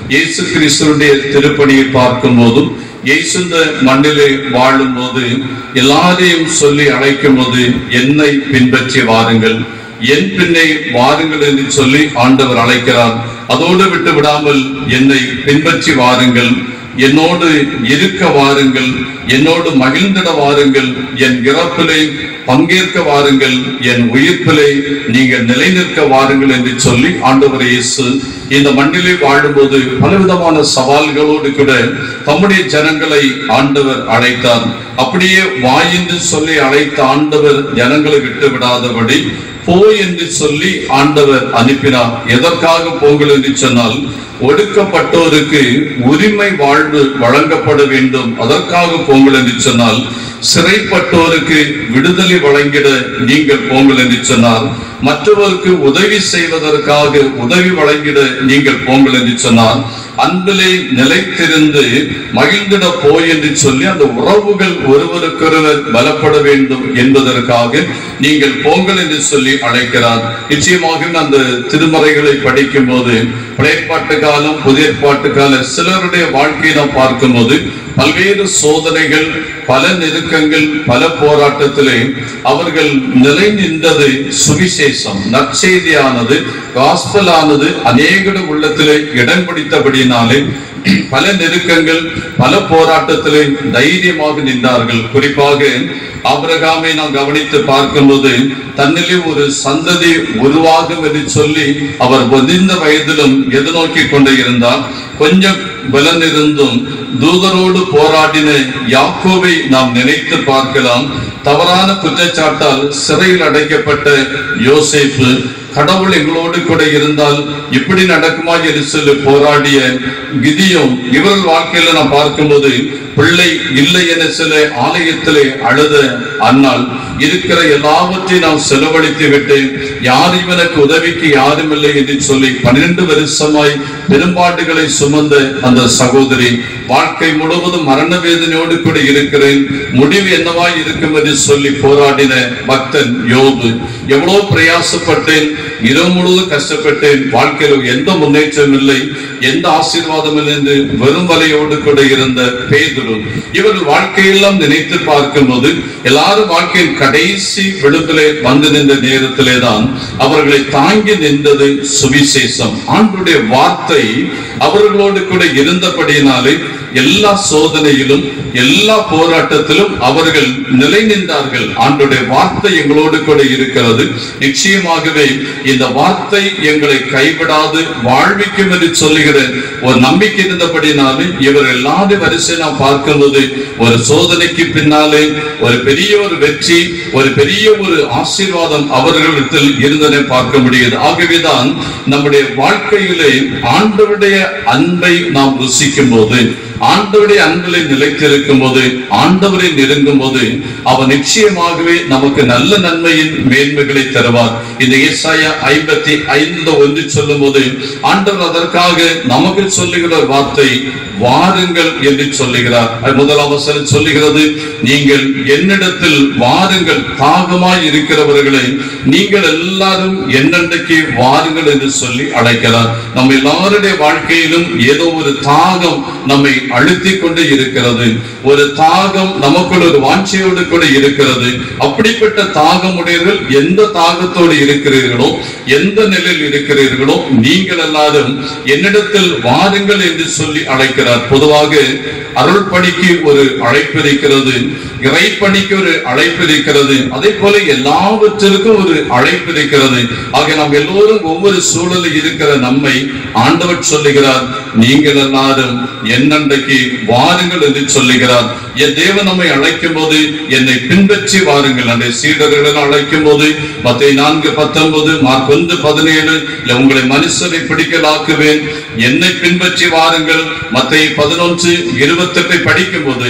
இயேசு கிறிஸ்துடைய திருப்பணியை பார்க்கும் போதும் இயேசு இந்த மண்ணிலே வாழும் போது எல்லாரையும் சொல்லி அழைக்கும் போது என்னை பின்பற்றி வாருங்கள் என் பின்னே வாருங்கள் என்று சொல்லி ஆண்டவர் அழைக்கிறார் அதோடு விட்டு விடாமல் என்னை பின்பற்றி வாருங்கள் என்னோடு இருக்க வாருங்கள் என்னோடு மகிழ்ந்திட வாருங்கள் என் இறப்பிலே பங்கேற்க வாருங்கள் என் உயிர்ப்பிலே நீங்கள் நிலைநிற்க வாருங்கள் என்று சொல்லி ஆண்டவர் இயேசு இந்த மண்ணிலே வாழும்போது பலவிதமான சவால்களோடு கூட தம்முடைய ஜனங்களை ஆண்டவர் அழைத்தார் அப்படியே வாயின்று சொல்லி அழைத்த ஆண்டவர் ஜனங்களை விட்டு விடாதபடி போய் என்று சொல்லி ஆண்டவர் அனுப்பினார் எதற்காக போங்கள் என்று சொன்னால் ஒடுக்கப்பட்டோருக்கு உரிமை வாழ்வு வழங்கப்பட வேண்டும் அதற்காக போங்கள் என்று சொன்னால் சிறைப்பட்டோருக்கு விடுதலை வழங்கிட நீங்கள் போங்கள் என்று சொன்னார் மற்றவருக்கு உதவி செய்வதற்காக உதவி வழங்கிட நீங்கள் போங்கள் என்று சொன்னார் அன்பிலே நிலைத்திருந்து மகிழ்ந்திட போய் என்று சொல்லி அந்த உறவுகள் ஒருவருக்கொருவர் பலப்பட வேண்டும் என்பதற்காக நீங்கள் போங்கள் என்று சொல்லி அழைக்கிறார் நிச்சயமாக அந்த திருமறைகளை படிக்கும் போது பழையப்பாட்டு காலம் புதிய பாட்டு கால சிலருடைய வாழ்க்கையை நாம் பார்க்கும்போது பல்வேறு சோதனைகள் பல நெருக்கங்கள் பல போராட்டத்திலே அவர்கள் நிலை நின்றது சுவிசேஷம் நற்செய்தியானது காஸ்பலானது அநேக உள்ளத்திலே இடம் பிடித்தபடியினாலே பல நெருக்கங்கள் பல போராட்டத்திலே தைரியமாக நின்றார்கள் குறிப்பாக ஆபிரகாமை நாம் கவனித்து பார்க்கும்போது தன்னிலே ஒரு சந்ததி உருவாகும் என்று சொல்லி அவர் முதிர்ந்த வயதிலும் எதிர்நோக்கி கொண்டு இருந்தார் கொஞ்சம் பலன் இருந்தும் தூதரோடு போராடின யாக்கோவை நாம் நினைத்து பார்க்கலாம் தவறான குற்றச்சாட்டால் சிறையில் அடைக்கப்பட்ட யோசேப்பு கடவுள் எங்களோடு கூட இருந்தால் இப்படி நடக்குமா என்று சொல்லி போராடிய கிதியும் இவர்கள் வாழ்க்கையில நாம் பார்க்கும்போது பிள்ளை இல்லை என சில ஆலயத்திலே அழுத அன்னால் இருக்கிற எல்லாவற்றையும் நாம் செலவழித்து விட்டு யார் இவனுக்கு உதவிக்கு யாரும் இல்லை என்று சொல்லி பன்னிரண்டு வருஷமாய் பெரும்பாடுகளை சுமந்த அந்த சகோதரி வாழ்க்கை முழுவதும் மரண வேதனையோடு கூட இருக்கிறேன் முடிவு என்னவாய் இருக்கும் என்று சொல்லி போராடின பக்தன் யோபு எவ்வளவு பிரயாசப்பட்டேன் இரவு முழுவதும் கஷ்டப்பட்டேன் வாழ்க்கையில் எந்த முன்னேற்றம் இல்லை எந்த ஆசீர்வாதம் இல்லை என்று வெறும் வலையோடு கூட இருந்த பேதுரு இவர்கள் வாழ்க்கையெல்லாம் நினைத்து பார்க்கும்போது எல்லாரும் வாழ்க்கையின் கடைசி விடுதலை வந்து நின்ற நேரத்திலே தான் அவர்களை தாங்கி நின்றது சுவிசேஷம் ஆண்டுடைய வார்த்தை அவர்களோடு கூட இருந்தபடியினாலே எல்லா சோதனையிலும் எல்லா போராட்டத்திலும் அவர்கள் நிலை நின்றார்கள் ஆண்டுடைய வார்த்தை எங்களோடு கூட இருக்கிறது நிச்சயமாகவே இந்த வார்த்தை எங்களை கைவிடாது வாழ்விக்கும் என்று சொல்லுகிற ஒரு நம்பிக்கை இருந்தபடினாலே இவர் எல்லாரும் வரிசை நாம் பார்க்கும்போது ஒரு சோதனைக்கு பின்னாலே ஒரு பெரிய ஒரு வெற்றி ஒரு பெரிய ஒரு ஆசீர்வாதம் அவர்களிடத்தில் இருந்ததை பார்க்க முடியுது ஆகவேதான் நம்முடைய வாழ்க்கையிலே ஆண்டவருடைய அன்பை நாம் ருசிக்கும் போது ஆண்டவருடைய அன்பிலே நிலைத்திருக்கும் போது ஆண்டவரை நெருங்கும் போது அவர் நிச்சயமாகவே நமக்கு நல்ல நன்மையின் மேன்மைகளை தருவார் இந்த ஏசாயா ஐம்பத்தி ஐந்து ஒன்று சொல்லும் போது ஆண்டவர் அதற்காக நமக்கு சொல்லுகிற ஒரு வார்த்தை வாருங்கள் என்று சொல்லுகிறார் அது முதலாம் வசனம் சொல்லுகிறது நீங்கள் என்னிடத்தில் வாருங்கள் தாகமாய் இருக்கிறவர்களை நீங்கள் எல்லாரும் என்னென்றைக்கு வாருங்கள் என்று சொல்லி அழைக்கிறார் நம்ம எல்லாருடைய வாழ்க்கையிலும் ஏதோ ஒரு தாகம் நம்மை அழுத்திக் கொண்டு இருக்கிறது ஒரு தாகம் நமக்குள் ஒரு வாஞ்சையோடு கூட இருக்கிறது அப்படிப்பட்ட தாகம் உடையவர்கள் எந்த தாகத்தோடு இருக்கிறீர்களோ எந்த நிலையில் இருக்கிறீர்களோ நீங்கள் எல்லாரும் என்னிடத்தில் வாருங்கள் என்று சொல்லி அழைக்கிறார் பொதுவாக அருள் பணிக்கு ஒரு அழைப்பு இருக்கிறது இறைப்பணிக்கு ஒரு அழைப்பு இருக்கிறது அதே போல எல்லாவற்றிற்கும் ஒரு அழைப்பு இருக்கிறது ஆக நாம் எல்லோரும் ஒவ்வொரு சூழலில் இருக்கிற நம்மை ஆண்டவர் சொல்லுகிறார் நீங்கள் எல்லாரும் என்னண்டைக்கு வாருங்கள் என்று சொல்லுகிறார் என் தேவன் நம்மை அழைக்கும் போது என்னை பின்பற்றி வாருங்கள் அந்த சீடர்கள் அழைக்கும் போது மத்திய நான்கு பத்தொன்பது மார்க் ஒன்று பதினேழு இல்ல உங்களை மனுஷரை பிடிக்கலாக்குவேன் என்னை பின்பற்றி வாருங்கள் மத்திய பதினொன்று இருபத்தெட்டை படிக்கும் போது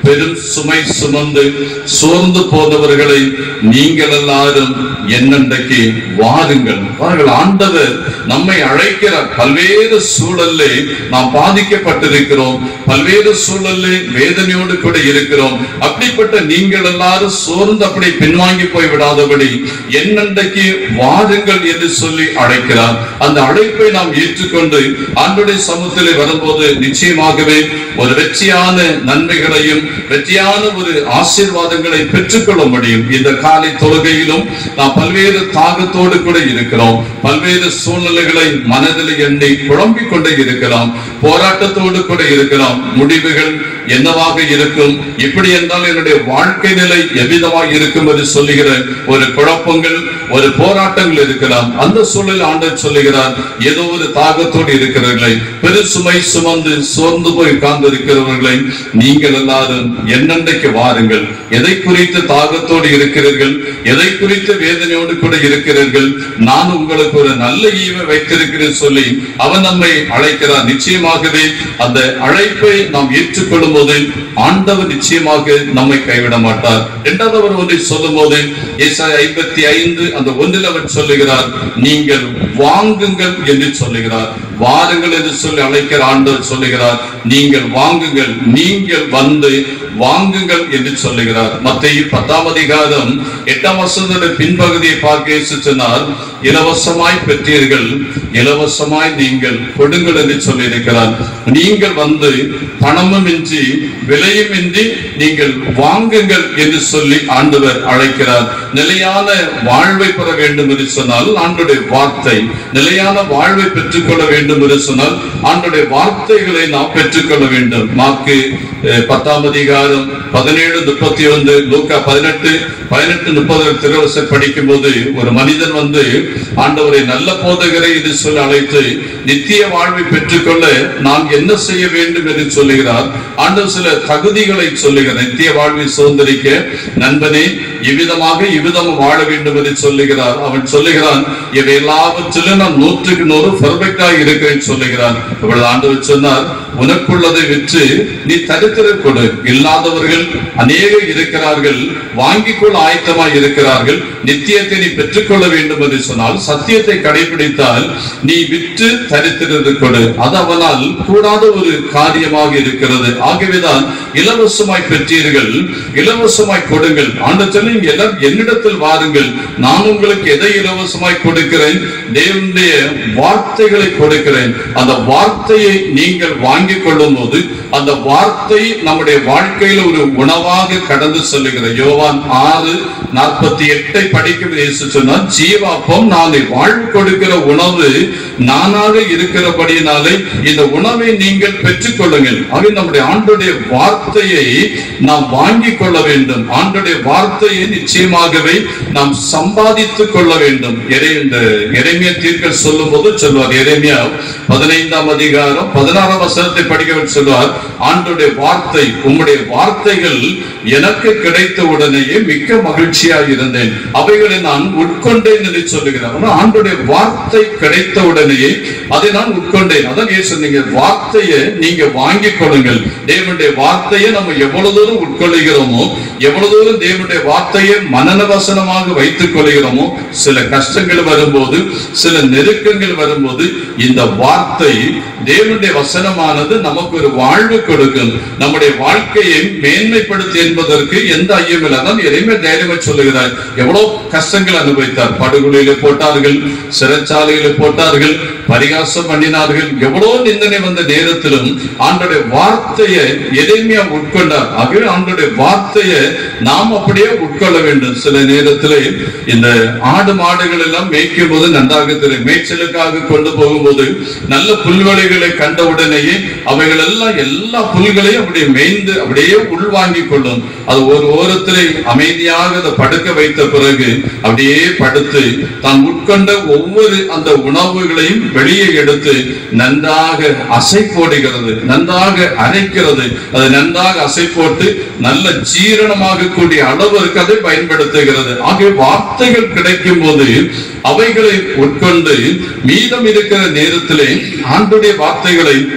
பெரும் சுமை சுமந்து சோர்ந்து போனவர்களை நீங்கள் எல்லாரும் என்னண்டைக்கு வாருங்கள் வாருங்கள் ஆண்டவர் நம்மை அழைக்கிறார் பல்வேறு சூழல்ல நாம் பாதிக்கப்பட்டிருக்கிறோம் பல்வேறு சூழல்ல வேதனையோடு கூட இருக்கிறோம் அப்படிப்பட்ட நீங்கள் எல்லாரும் சோர்ந்து அப்படி பின்வாங்கி போய் விடாதபடி என்னண்டைக்கு வாருங்கள் என்று சொல்லி அழைக்கிறார் அந்த அழைப்பை நாம் ஏற்றுக்கொண்டு ஆண்டுடைய சமூகத்திலே வரும்போது நிச்சயமாகவே ஒரு வெற்றியான நன்மைகளையும் வெற்றியான ஒரு ஆசீர்வாதங்களை பெற்றுக்கொள்ள முடியும் இந்த காலை தொழுகையிலும் நாம் பல்வேறு தாகத்தோடு கூட இருக்கிறோம் பல்வேறு சூழ்நிலைகளை மனதில் எண்ணி குழம்பிக் கொண்டே இருக்கலாம் போராட்டத்தோடு கூட இருக்கலாம் முடிவுகள் என்னவாக இருக்கும் இப்படி என்றால் என்னுடைய வாழ்க்கை நிலை எவ்விதமாக இருக்கும் என்று சொல்லுகிற ஒரு குழப்பங்கள் ஒரு போராட்டங்கள் இருக்கலாம் அந்த சூழலில் ஆண்டவர் சொல்லுகிறார் ஏதோ ஒரு தாகத்தோடு இருக்கிறவர்களை பெரு சுமை சுமந்து சோர்ந்து போய் உட்கார்ந்து இருக்கிறவர்களை நீங்கள் எல்லாரும் என்னண்டைக்கு வாருங்கள் எதை குறித்து தாகத்தோடு இருக்கிறீர்கள் எதை குறித்து வேதனையோடு கூட இருக்கிறீர்கள் நான் உங்களுக்கு ஒரு நல்ல ஈவை வைத்திருக்கிறேன் சொல்லி அவன் நம்மை அழைக்கிறார் நிச்சயமாகவே அந்த அழைப்பை நாம் ஏற்றுக்கொள்ளும் போது ஆண்டவர் நிச்சயமாக நம்மை கைவிட மாட்டார் இரண்டாவது அவர் ஒன்றை சொல்லும் போது ஐம்பத்தி ஐந்து அந்த ஒன்றில் அவர் சொல்லுகிறார் நீங்கள் வாங்குங்கள் என்று சொல்லுகிறார் வாருங்கள் என்று சொல்லி அழைக்கிற ஆண்டவர் சொல்லுகிறார் நீங்கள் வாங்குங்கள் நீங்கள் வந்து வாங்குங்கள் என்று சொல்லுகிறார் மத்திய பத்தாம் அதிகாரம் எட்டாம் வசனத்துடைய பின்பகுதியை பார்க்க இயேசு சொன்னார் இலவசமாய் பெற்றீர்கள் இலவசமாய் நீங்கள் கொடுங்கள் என்று சொல்லியிருக்கிறார் நீங்கள் வந்து பணமும் இன்றி விலையும் இன்றி நீங்கள் வாங்குங்கள் என்று சொல்லி ஆண்டவர் அழைக்கிறார் நிலையான வாழ்வை பெற வேண்டும் என்று சொன்னால் ஆண்டுடைய வார்த்தை நிலையான வாழ்வை பெற்றுக்கொள்ள வேண்டும் என்று சொன்னால் ஆண்டுடைய வார்த்தைகளை நாம் பெற்றுக்கொள்ள வேண்டும் மார்க்கு அஹ், பத்தாம் அதிகாரம் பதினேழு முப்பத்தி ஒன்று லூக்கா பதினெட்டு பதினெட்டு முப்பது திருவசை படிக்கும் போது ஒரு மனிதன் வந்து ஆண்டவரை நல்ல போதகரை என்று சொல்லி அழைத்து நித்திய வாழ்வை பெற்றுக்கொள்ள நாம் என்ன செய்ய வேண்டும் என்று சொல்லுகிறார் ஆண்டவர் சில தகுதிகளை சொல்லுகிறார் நித்திய வாழ்வை சுதந்திரிக்க நண்பனே இவ்விதமாக இவ்விதம் வாழ வேண்டும் என்று சொல்லுகிறார் அவன் சொல்லுகிறான் இவை எல்லாவற்றிலும் நான் நூற்றுக்கு நூறு பெர்ஃபெக்டா இருக்கிறேன் சொல்லுகிறான் இவ்வளவு ஆண்டவர் சொன்னார் உனக்குள்ளதை விற்று நீ தரித்திர கொடு இல்லாதவர்கள் அநேக இருக்கிறார்கள் வாங்கிக் கொள்ள ஆயத்தமாய் இருக்கிறார்கள் நித்தியத்தை நீ பெற்றுக்கொள்ள வேண்டும் என்று சொன்னால் சத்தியத்தை கடைபிடித்தால் நீ விற்று தரித்திரது கொடு அது அவனால் கூடாத ஒரு காரியமாக இருக்கிறது ஆகவேதான் இலவசமாய் பெற்றீர்கள் இலவசமாய் கொடுங்கள் ஆண்டு சொல்லி நீங்க எல்லாரும் என்னிடத்தில் வாருங்கள் நான் உங்களுக்கு எதை இலவசமாய் கொடுக்கிறேன் தேவனுடைய வார்த்தைகளை கொடுக்கிறேன் அந்த வார்த்தையை நீங்கள் வாங்கிக் கொள்ளும் போது அந்த வார்த்தை நம்முடைய வாழ்க்கையில ஒரு உணவாக கடந்து செல்லுகிற யோவான் ஆறு நாற்பத்தி எட்டை படிக்கும் இயேசு சொன்னார் ஜீவாப்பம் நாளை வாழ்வு கொடுக்கிற உணவு நானாக இருக்கிறபடியினாலே இந்த உணவை நீங்கள் பெற்றுக் கொள்ளுங்கள் அவை நம்முடைய ஆண்டுடைய வார்த்தையை நாம் வாங்கிக் கொள்ள வேண்டும் ஆண்டுடைய வார்த்தையை நிச்சயமாகவே நாம் சம்பாதித்துக் கொள்ள வேண்டும் இறை இந்த இறைமைய தீர்க்க சொல்லும் போது சொல்வார் இறைமையா பதினைந்தாம் அதிகாரம் பதினாறாம் வசனத்தை படிக்கவர் சொல்வார் ஆண்டுடைய வார்த்தை உம்முடைய வார்த்தைகள் எனக்கு கிடைத்த உடனேயே மிக்க மகிழ்ச்சியாக இருந்தேன் அவைகளை நான் உட்கொண்டேன் என்று சொல்லுகிறார் ஆனா, ஆண்டுடைய வார்த்தை கிடைத்த உடனேயே அதை நான் உட்கொண்டேன் அதான் ஏன் சொன்னீங்க வார்த்தையை நீங்க வாங்கிக் கொள்ளுங்கள் தேவனுடைய வார்த்தையை நம்ம எவ்வளவு தூரம் உட்கொள்ளுகிறோமோ எவ்வளவு தூரம் தேவனுடைய வார்த்தையை மனன வசனமாக வைத்துக் கொள்கிறோமோ சில கஷ்டங்கள் வரும்போது சில நெருக்கங்கள் வரும்போது இந்த வார்த்தை தேவனுடைய வசனமானது நமக்கு ஒரு வாழ்வு கொடுக்கும் நம்முடைய வாழ்க்கையை மேன்மைப்படுத்தி என்பதற்கு எந்த ஐயம் இல்லை அதான் எதையுமே தைரியமா சொல்லுகிறார் எவ்வளவு கஷ்டங்கள் அனுபவித்தார் படுகொலையில போட்டார்கள் சிறைச்சாலையில போட்டார்கள் பரிகாசம் பண்ணினார்கள் எவ்வளவு நிந்தனை வந்த நேரத்திலும் ஆண்டுடைய வார்த்தையை எளிமையா உட்கொண்டார் ஆகவே ஆண்டுடைய வார்த்தையை நாம் அப்படியே உட்கொள்ள வேண்டும் சில நேரத்திலே இந்த ஆடு மாடுகள் எல்லாம் மேய்க்கும் போது நன்றாக தெரியும் மேய்ச்சலுக்காக கொண்டு போகும்போது நல்ல புல்வெளிகளை கண்ட உடனேயே அவைகள் எல்லாம் எல்லா புல்களையும் அப்படியே மேய்ந்து அப்படியே உள்வாங்கிக் கொள்ளும் அது ஒரு ஓரத்திலே அமைதியாக அதை படுக்க வைத்த பிறகு அப்படியே படுத்து தான் உட்கொண்ட ஒவ்வொரு அந்த உணவுகளையும் வெளியே எடுத்து நன்றாக அசை போடுகிறது நன்றாக அரைக்கிறது அது நன்றாக அசை போட்டு நல்ல ஜீரணமாக கூடிய அளவிற்கு அதை பயன்படுத்துகிறது ஆகிய வார்த்தைகள் கிடைக்கும் போது அவைகளை உட்கொண்டு மீதம் இருக்கிற நேரத்திலே ஆண்டுடைய வார்த்தைகளை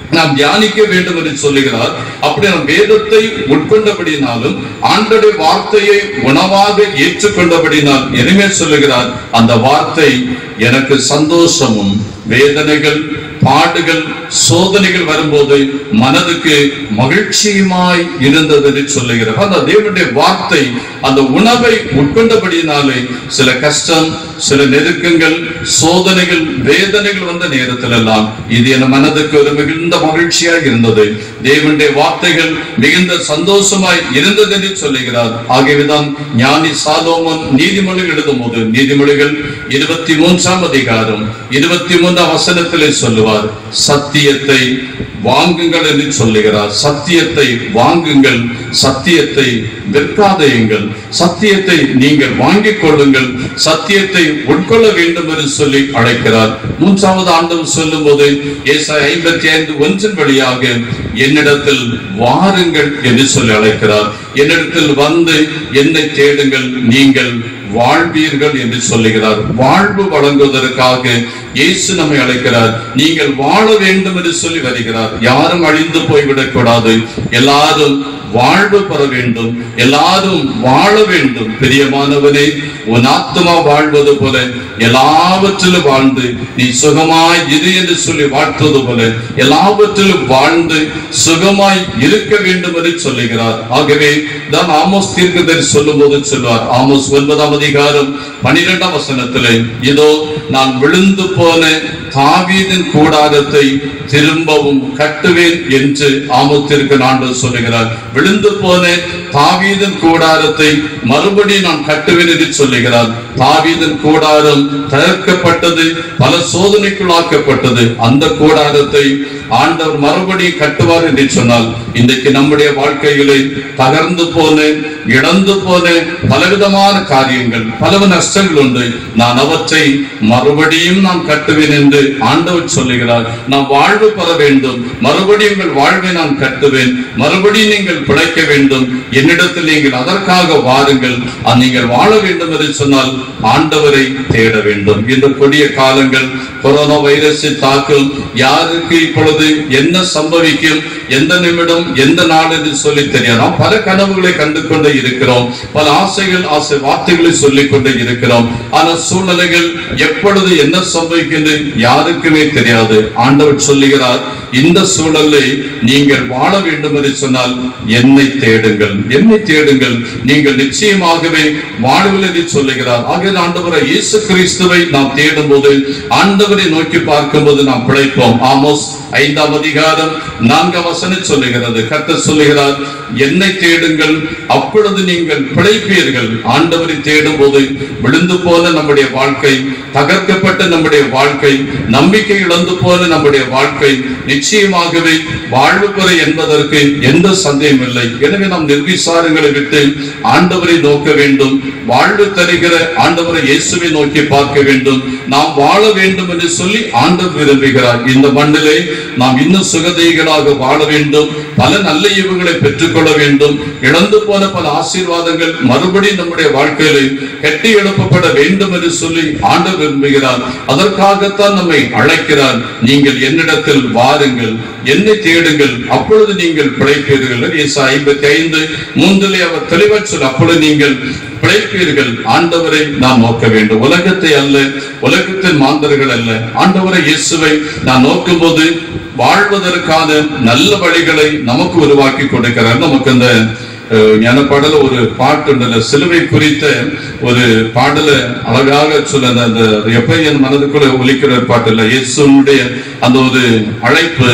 நாம் தியானிக்க வேண்டும் என்று சொல்லுகிறார் அப்படி நாம் வேதத்தை உட்கொண்டபடினாலும் ஆண்டோடைய வார்த்தையை உணவாக ஏற்றுக்கொண்டபடினால் இனிமே சொல்லுகிறார் அந்த வார்த்தை எனக்கு சந்தோஷமும் வேதனைகள் பாடுகள் சோதனைகள் வரும்போது மனதுக்கு மகிழ்ச்சியுமாய் இருந்தது என்று சொல்லுகிறார் அந்த தேவனுடைய வார்த்தை அந்த உணவை உட்கொண்டபடியினாலே சில கஷ்டம் சில நெருக்கங்கள் சோதனைகள் வேதனைகள் வந்த நேரத்தில் எல்லாம் இது என் மனதுக்கு ஒரு மிகுந்த மகிழ்ச்சியாக இருந்தது தேவனுடைய வார்த்தைகள் மிகுந்த சந்தோஷமாய் இருந்தது என்று சொல்லுகிறார் ஆகவேதான் ஞானி சாலோமன் நீதிமொழிகள் எழுதும் போது நீதிமொழிகள் இருபத்தி மூன்றாம் அதிகாரம் இருபத்தி மூன்றாம் வசனத்திலே சொல்லுவார் சத்தியத்தை வாங்குங்கள் என்று சொல்லுகிறார் சத்தியத்தை வாங்குங்கள் சத்தியத்தை விற்காதையுங்கள் சத்தியத்தை நீங்கள் வாங்கிக் கொள்ளுங்கள் சத்தியத்தை உட்கொள்ள வேண்டும் என்று சொல்லி அழைக்கிறார் மூன்றாவது ஆண்டவர் சொல்லும் போது ஐம்பத்தி ஐந்து ஒன்றின் வழியாக என்னிடத்தில் வாருங்கள் என்று சொல்லி அழைக்கிறார் என்னிடத்தில் வந்து என்னை தேடுங்கள் நீங்கள் வாழ்வீர்கள் என்று சொல்லுகிறார் வாழ்வு வழங்குவதற்காக இயேசு நம்மை அழைக்கிறார் நீங்கள் வாழ வேண்டும் என்று சொல்லி வருகிறார் யாரும் அழிந்து போய்விடக் கூடாது எல்லாரும் வாழ்வு பெற வேண்டும் எல்லாரும் வாழ வேண்டும் பிரியமானவனே உன் ஆத்மா வாழ்வது போல எல்லாவற்றிலும் வாழ்ந்து நீ சுகமாய் இரு என்று சொல்லி வாழ்த்துவது போல எல்லாவற்றிலும் வாழ்ந்து சுகமாய் இருக்க வேண்டும் என்று சொல்லுகிறார் ஆகவே தான் ஆமோஸ் தீர்க்கதர் சொல்லும் போது சொல்வார் ஆமோஸ் ஒன்பதாம் அதிகாரம் பனிரெண்டாம் வசனத்திலே இதோ நான் விழுந்து போன தாவீதின் கூடாரத்தை திரும்பவும் கட்டுவேன் என்று ஆமோத்திற்கு ஆண்டவர் சொல்லுகிறார் விழுந்து போன தாவீதின் கூடாரத்தை மறுபடி நான் கட்டுவேன் என்று சொல்லுகிறார் தாவீதின் கூடாரம் தகர்க்கப்பட்டது பல சோதனைக்குள்ளாக்கப்பட்டது அந்த கூடாரத்தை ஆண்டவர் மறுபடியும் கட்டுவார் என்று சொன்னால் இன்றைக்கு நம்முடைய வாழ்க்கைகளை தகர்ந்து போன இழந்து போன பலவிதமான காரியங்கள் பல நஷ்டங்கள் உண்டு நான் அவற்றை மறுபடியும் நான் கட்டுவேன் என்று ஆண்டவர் சொல்லுகிறார் நான் வாழ்வு பெற வேண்டும் மறுபடியும் உங்கள் வாழ்வை நான் கட்டுவேன் மறுபடியும் நீங்கள் பிழைக்க வேண்டும் என்னிடத்தில் நீங்கள் அதற்காக வாருங்கள் அது நீங்கள் வாழ வேண்டும் என்று சொன்னால் ஆண்டவரை தேட வேண்டும் இந்த கொடிய காலங்கள் கொரோனா வைரஸை தாக்கும் யாருக்கு இப்பொழுது என்ன சம்பவிக்கும் எந்த நிமிடம் எந்த நாள் என்று சொல்லி தெரியாது நாம் பல கனவுகளை கண்டு கொண்டே இருக்கிறோம் பல ஆசைகள் ஆசை வார்த்தைகளை சொல்லிக் கொண்டே இருக்கிறோம் ஆனால் சூழ்நிலைகள் எப்பொழுது என்ன சம்பவிக்கின்றது யாருக்குமே தெரியாது ஆண்டவர் சொல்லுகிறார் இந்த சூழலை நீங்கள் வாழ வேண்டும் என்று சொன்னால் என்னை தேடுங்கள் என்னை தேடுங்கள் நீங்கள் நிச்சயமாகவே வாழ்வில் என்று சொல்லுகிறார் ஆகிய ஆண்டவரை இயேசு கிறிஸ்துவை நாம் தேடும் போது ஆண்டவரை நோக்கி பார்க்கும்போது நாம் பிழைப்போம் ஆமோஸ் ஐந்தாம் அதிகாரம் நான்காம் வசனம் சொல்லுகிறது கர்த்தர் சொல்லுகிறார் என்னை தேடுங்கள் அப்பொழுது நீங்கள் பிழைப்பீர்கள் ஆண்டவரை தேடும் போது விழுந்து போன நம்முடைய வாழ்க்கை தகர்க்கப்பட்ட நம்முடைய வாழ்க்கை நம்பிக்கை இழந்து போன நம்முடைய வாழ்க்கை நிச்சயமாகவே வாழ்வு பெற என்பதற்கு எந்த சந்தேகம் இல்லை எனவே நாம் நிர்விசாரங்களை விட்டு ஆண்டவரை நோக்க வேண்டும் வாழ்வு தருகிற ஆண்டவரை இயேசுவை நோக்கி பார்க்க வேண்டும் நாம் வாழ வேண்டும் என்று சொல்லி ஆண்டவர் விரும்புகிறார் இந்த மண்ணிலே நாம் இன்னும் சுகதைகளாக வாழ வேண்டும் பல நல்ல ஈவுகளை பெற்றுக்கொள்ள வேண்டும் இழந்து போன பல ஆசீர்வாதங்கள் மறுபடியும் நம்முடைய வாழ்க்கையில கட்டி எழுப்பப்பட வேண்டும் என்று சொல்லி ஆண்டவர் விரும்புகிறார் அதற்காகத்தான் நம்மை அழைக்கிறார் நீங்கள் என்னிடத்தில் வாருங்கள் என்னை தேடுங்கள் அப்பொழுது நீங்கள் பிழைப்பீர்கள் ஏசா ஐம்பத்தி ஐந்து மூன்றிலே அவர் தெளிவாக சொல் அப்பொழுது நீங்கள் பிழைப்பீர்கள் ஆண்டவரை நாம் நோக்க வேண்டும் உலகத்தை அல்ல உலகத்தின் மாந்தர்கள் அல்ல ஆண்டவரை இயேசுவை நான் நோக்கும் போது வாழ்வதற்கான நல்ல வழிகளை நமக்கு உருவாக்கி கொடுக்கிறார் நமக்கு அந்த அஹ், ஞானப்பாடல ஒரு பாட்டு உண்டுல சிலுவை குறித்த ஒரு பாடல அழகாக சொல்ல அந்த- அந்த அது எப்ப என் மனதுக்குள்ள ஒலிக்கிற ஒரு பாட்டு இல்ல இயேசுனுடைய அந்த ஒரு அழைப்பு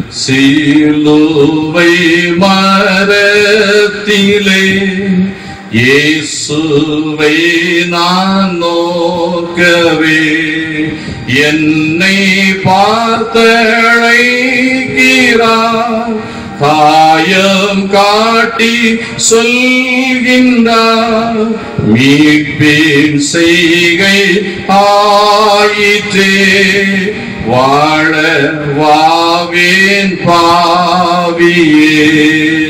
சிலுவை மரத்திலே இயேசுவை நான் நோக்கவே என்னை பார்த்தழைக்கிறார் காயம் காட்டி சொல்கின்றார் மீட்பின் செய்கை ஆயிற்றே வாழ வாவேன் பாவியே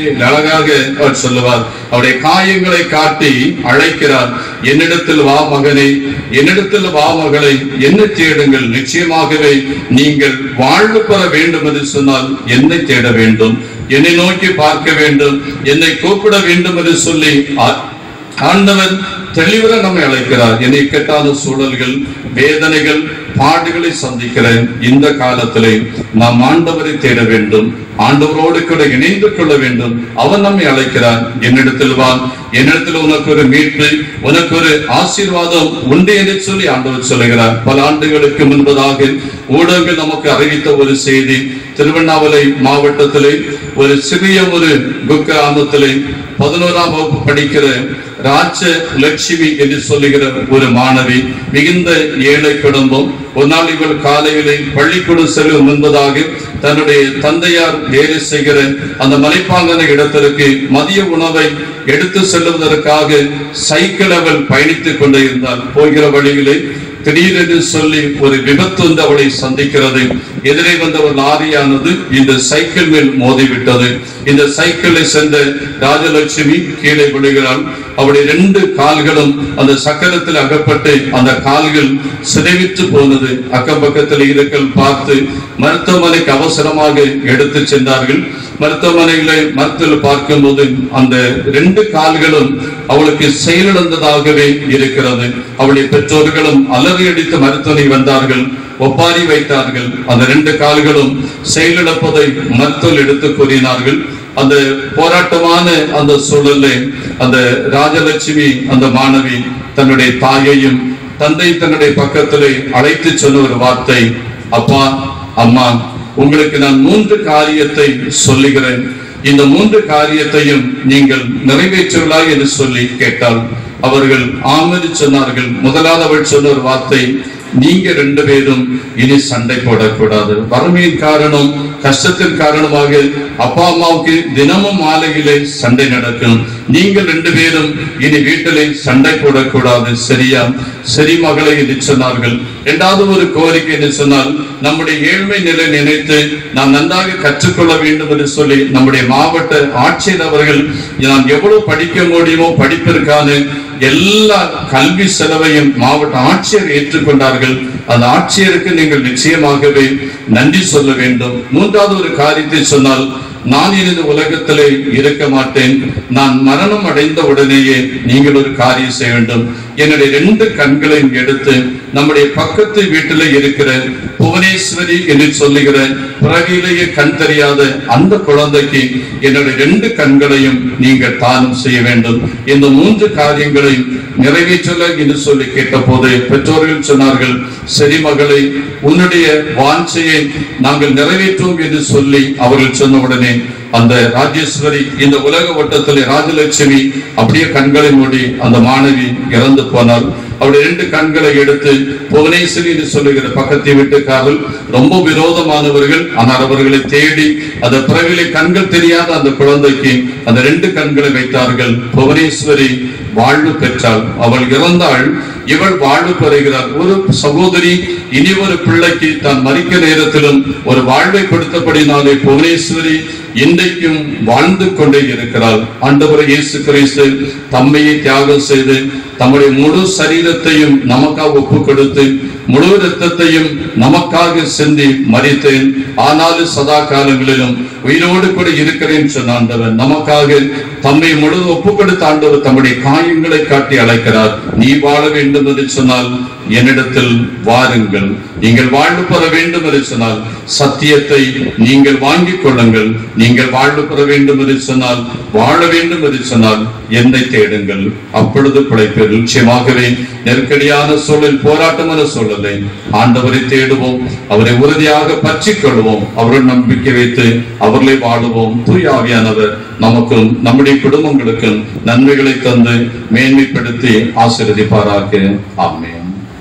அழகாக அவர் சொல்லுவார் அவருடைய காயங்களை காட்டி அழைக்கிறார் என்னிடத்தில் வா மகனே என்னிடத்தில் வா மகளை என்ன தேடுங்கள் நிச்சயமாகவே நீங்கள் வாழ்வு பெற வேண்டும் என்று சொன்னால் என்னை தேட வேண்டும் என்னை நோக்கி பார்க்க வேண்டும் என்னை கூப்பிட வேண்டும் என்று சொல்லி ஆ- ஆண்டவர் தெளிவுற நம்மை அழைக்கிறார் என்னை இக்கட்டான சூழல்கள் வேதனைகள் பாடுகளை சந்திக்கிற இந்த காலத்திலே நாம் ஆண்டவரை தேட வேண்டும் ஆண்டவரோடு கூட இணைந்து கொள்ள வேண்டும் அவர் நம்மை அழைக்கிறார் என்னிடத்தில் வா என்னிடத்தில் உனக்கு ஒரு மீட்பு உனக்கு ஒரு ஆசீர்வாதம் உண்டு என்று சொல்லி ஆண்டவர் சொல்லுகிறார் பல ஆண்டுகளுக்கு முன்பதாக ஊடகங்கள் நமக்கு அறிவித்த ஒரு செய்தி திருவண்ணாமலை மாவட்டத்திலே ஒரு சிறிய ஒரு குக்கிராமத்திலே பதினோராம் வகுப்பு படிக்கிற ராஜ லட்சுமி என்று சொல்லுகிற ஒரு மாணவி மிகுந்த ஏழை குடும்பம் ஒரு நாள் இவள் காலையிலே பள்ளிக்கூடம் செல்லும் முன்பதாக தன்னுடைய தந்தையார் வேலை செய்கிற அந்த மலைப்பாங்கன இடத்திற்கு மதிய உணவை எடுத்து செல்வதற்காக சைக்கிள் அவள் பயணித்துக் கொண்டே இருந்தாள் போகிற வழியிலே திடீரென்று சொல்லி ஒரு விபத்து வந்து அவளை சந்திக்கிறது எதிரே வந்த ஒரு லாரியானது இந்த சைக்கிள் மேல் மோதிவிட்டது இந்த சைக்கிளை சென்ற ராஜலட்சுமி கீழே விழுகிறாள் அவருடைய ரெண்டு கால்களும் அந்த சக்கரத்தில் அகப்பட்டு அந்த கால்கள் சிதைவிட்டு போனது அக்கம் பக்கத்தில் இருக்கல் பார்த்து மருத்துவமனைக்கு அவசரமாக எடுத்து சென்றார்கள் மருத்துவமனையில மருத்துவ பார்க்கும்போது அந்த ரெண்டு கால்களும் அவளுக்கு செயலிழந்ததாகவே இருக்கிறது அவளுடைய பெற்றோர்களும் அலறி அடித்து மருத்துவமனை வந்தார்கள் ஒப்பாரி வைத்தார்கள் அந்த ரெண்டு கால்களும் செயலிழப்பதை மருத்துவர் எடுத்து கூறினார்கள் அந்த போராட்டமான அந்த சூழல்ல அந்த ராஜலட்சுமி அந்த மாணவி தன்னுடைய தாயையும் தந்தை தன்னுடைய பக்கத்திலே அழைத்து சொன்ன ஒரு வார்த்தை அப்பா அம்மா உங்களுக்கு நான் மூன்று காரியத்தை சொல்லுகிறேன் இந்த மூன்று காரியத்தையும் நீங்கள் நிறைவேற்றுவீர்களா என்று சொல்லி கேட்டால் அவர்கள் ஆமென்று சொன்னார்கள் முதலாவது அவள் சொன்ன ஒரு வார்த்தை நீங்க ரெண்டு பேரும் இனி சண்டை போடக்கூடாது வறுமையின் காரணம் கஷ்டத்தின் காரணமாக அப்பா அம்மாவுக்கு தினமும் மாலையிலே சண்டை நடக்கும் நீங்கள் ரெண்டு பேரும் இனி வீட்டிலே சண்டை போடக்கூடாது சரியா சரி மகளை என்று சொன்னார்கள் இரண்டாவது ஒரு கோரிக்கை என்று சொன்னால் நம்முடைய ஏழ்மை நிலை நினைத்து நாம் நன்றாக கற்றுக்கொள்ள வேண்டும் என்று சொல்லி நம்முடைய மாவட்ட ஆட்சியர் அவர்கள் நான் எவ்வளவு படிக்க முடியுமோ படிப்பிற்கான எல்லா கல்வி செலவையும் மாவட்ட ஆட்சியர் ஏற்றுக்கொண்டார்கள் அந்த ஆட்சியருக்கு நீங்கள் நிச்சயமாகவே நன்றி சொல்ல வேண்டும் மூன்றாவது ஒரு காரியத்தை சொன்னால் நான் இனி இந்த உலகத்திலே இருக்க மாட்டேன் நான் மரணம் அடைந்த உடனேயே நீங்கள் ஒரு காரியம் செய்ய வேண்டும் என்னுடைய ரெண்டு கண்களையும் எடுத்து நம்முடைய பக்கத்து வீட்டிலே இருக்கிற புவனேஸ்வரி என்று சொல்லுகிற பிறவியிலேயே கண் தெரியாத அந்த குழந்தைக்கு என்னுடைய ரெண்டு கண்களையும் நீங்கள் தானம் செய்ய வேண்டும் இந்த மூன்று காரியங்களையும் நிறைவேற்றல என்று சொல்லி கேட்டபோது பெற்றோர்கள் சொன்னார்கள் சரி மகளை உன்னுடைய வாஞ்சையை நாங்கள் நிறைவேற்றுவோம் என்று சொல்லி அவர்கள் சொன்ன உடனே அந்த ராஜேஸ்வரி இந்த உலக வட்டத்திலே ராஜலட்சுமி அப்படியே கண்களை மூடி அந்த மாணவி இறந்து போனாள் அவருடைய ரெண்டு கண்களை எடுத்து புவனேஸ்வரி என்று சொல்லுகிற பக்கத்தை வீட்டுக்காரர்கள் ரொம்ப விரோதமானவர்கள் ஆனால் அவர்களை தேடி அந்த பிறவிலே கண்கள் தெரியாத அந்த குழந்தைக்கு அந்த ரெண்டு கண்களை வைத்தார்கள் புவனேஸ்வரி வாழ்வு பெற்றாள் அவள் இறந்தாள் இவள் வாழ்வு பெறுகிறார் ஒரு சகோதரி இனி ஒரு பிள்ளைக்கு தான் மறிக்க நேரத்திலும் ஒரு வாழ்வை கொடுத்தபடினாலே புவனேஸ்வரி இன்றைக்கும் வாழ்ந்து கொண்டே இருக்கிறாள் ஆண்டவர் இயேசு கிறிஸ்து தம்மையை தியாகம் செய்து தம்முடைய முழு சரீரத்தையும் நமக்காக ஒப்பு கொடுத்து முழு இரத்தத்தையும் நமக்காக சிந்தி மறித்தேன் ஆனாலும் சதா காலங்களிலும் உயிரோடு கூட இருக்கிறேன் சொன்ன ஆண்டவர் நமக்காக தம்மை முழு ஒப்பு கொடுத்த ஆண்டவர் தம்முடைய காயங்களை காட்டி அழைக்கிறார் நீ வாழ வேண்டும் என்று சொன்னால் என்னிடத்தில் வாருங்கள் நீங்கள் வாழ்வு பெற வேண்டும் என்று சொன்னால் சத்தியத்தை நீங்கள் வாங்கிக் கொள்ளுங்கள் நீங்கள் வாழ்வு பெற வேண்டும் என்று சொன்னால் வாழ வேண்டும் என்று சொன்னால் என்னை தேடுங்கள் அப்பொழுது பிழைப்பீர் நிச்சயமாகவே நெருக்கடியான சூழல் போராட்டமான சூழலை ஆண்டவரை தேடுவோம் அவரை உறுதியாக பற்றிக் கொள்வோம் அவருடன் நம்பிக்கை வைத்து அவர்களை வாழுவோம் தூய ஆவியானவர் நமக்கும் நம்முடைய குடும்பங்களுக்கும் நன்மைகளை தந்து மேன்மைப்படுத்தி ஆசீர்வதிப்பாராக ஆமென்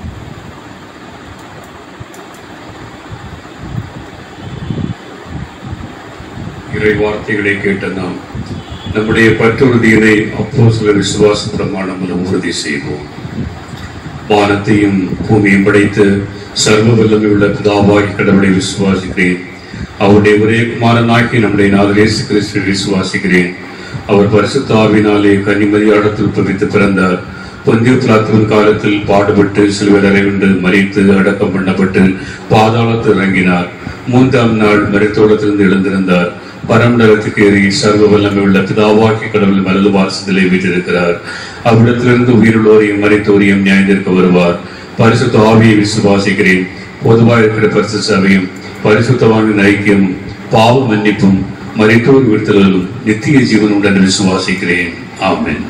இறை வார்த்தைகளை கேட்ட நாம் நம்முடைய பற்றுறுதியினை அப்போ சில விசுவாச பிரமாணம் மூலம் உறுதி செய்வோம் வானத்தையும் பூமியும் படைத்து சர்வ வல்லமை உள்ள பிதாவாகி கடவுளை விசுவாசிக்கிறேன் அவருடைய ஒரே குமாரனாகி நம்முடைய நாதர் இயேசு கிறிஸ்துவை விசுவாசிக்கிறேன் அவர் பரிசுத்த ஆவினாலே கன்னிமரியாடத்தில் பவித்து பிறந்தார் பொந்திய பிலாத்துவின் காலத்தில் பாடுபட்டு சிலுவையில் அறைவிண்டு மறித்து அடக்கம் பண்ணப்பட்டு பாதாளத்தில் இறங்கினார் மூன்றாம் நாள் மருத்துவத்திலிருந்து எழுந்திருந்தார் பரமண்டலத்துக்கு ஏறி சர்வ வல்லமை உள்ள பிதாவாக்கி கடவுள் வலது வாசத்திலே வீற்றிருக்கிறார் அவ்விடத்திலிருந்து உயிருள்ளோரையும் மறைத்தோரையும் நியாயத்திற்கு வருவார் பரிசுத்த ஆவியை விசுவாசிக்கிறேன் பொதுவாக இருக்கிற பரிசு சபையும் பரிசுத்தவானின் ஐக்கியமும் பாவ மன்னிப்பும் மறைத்தோர் விடுத்தலும் நித்திய ஜீவனுடன் விசுவாசிக்கிறேன் ஆமென்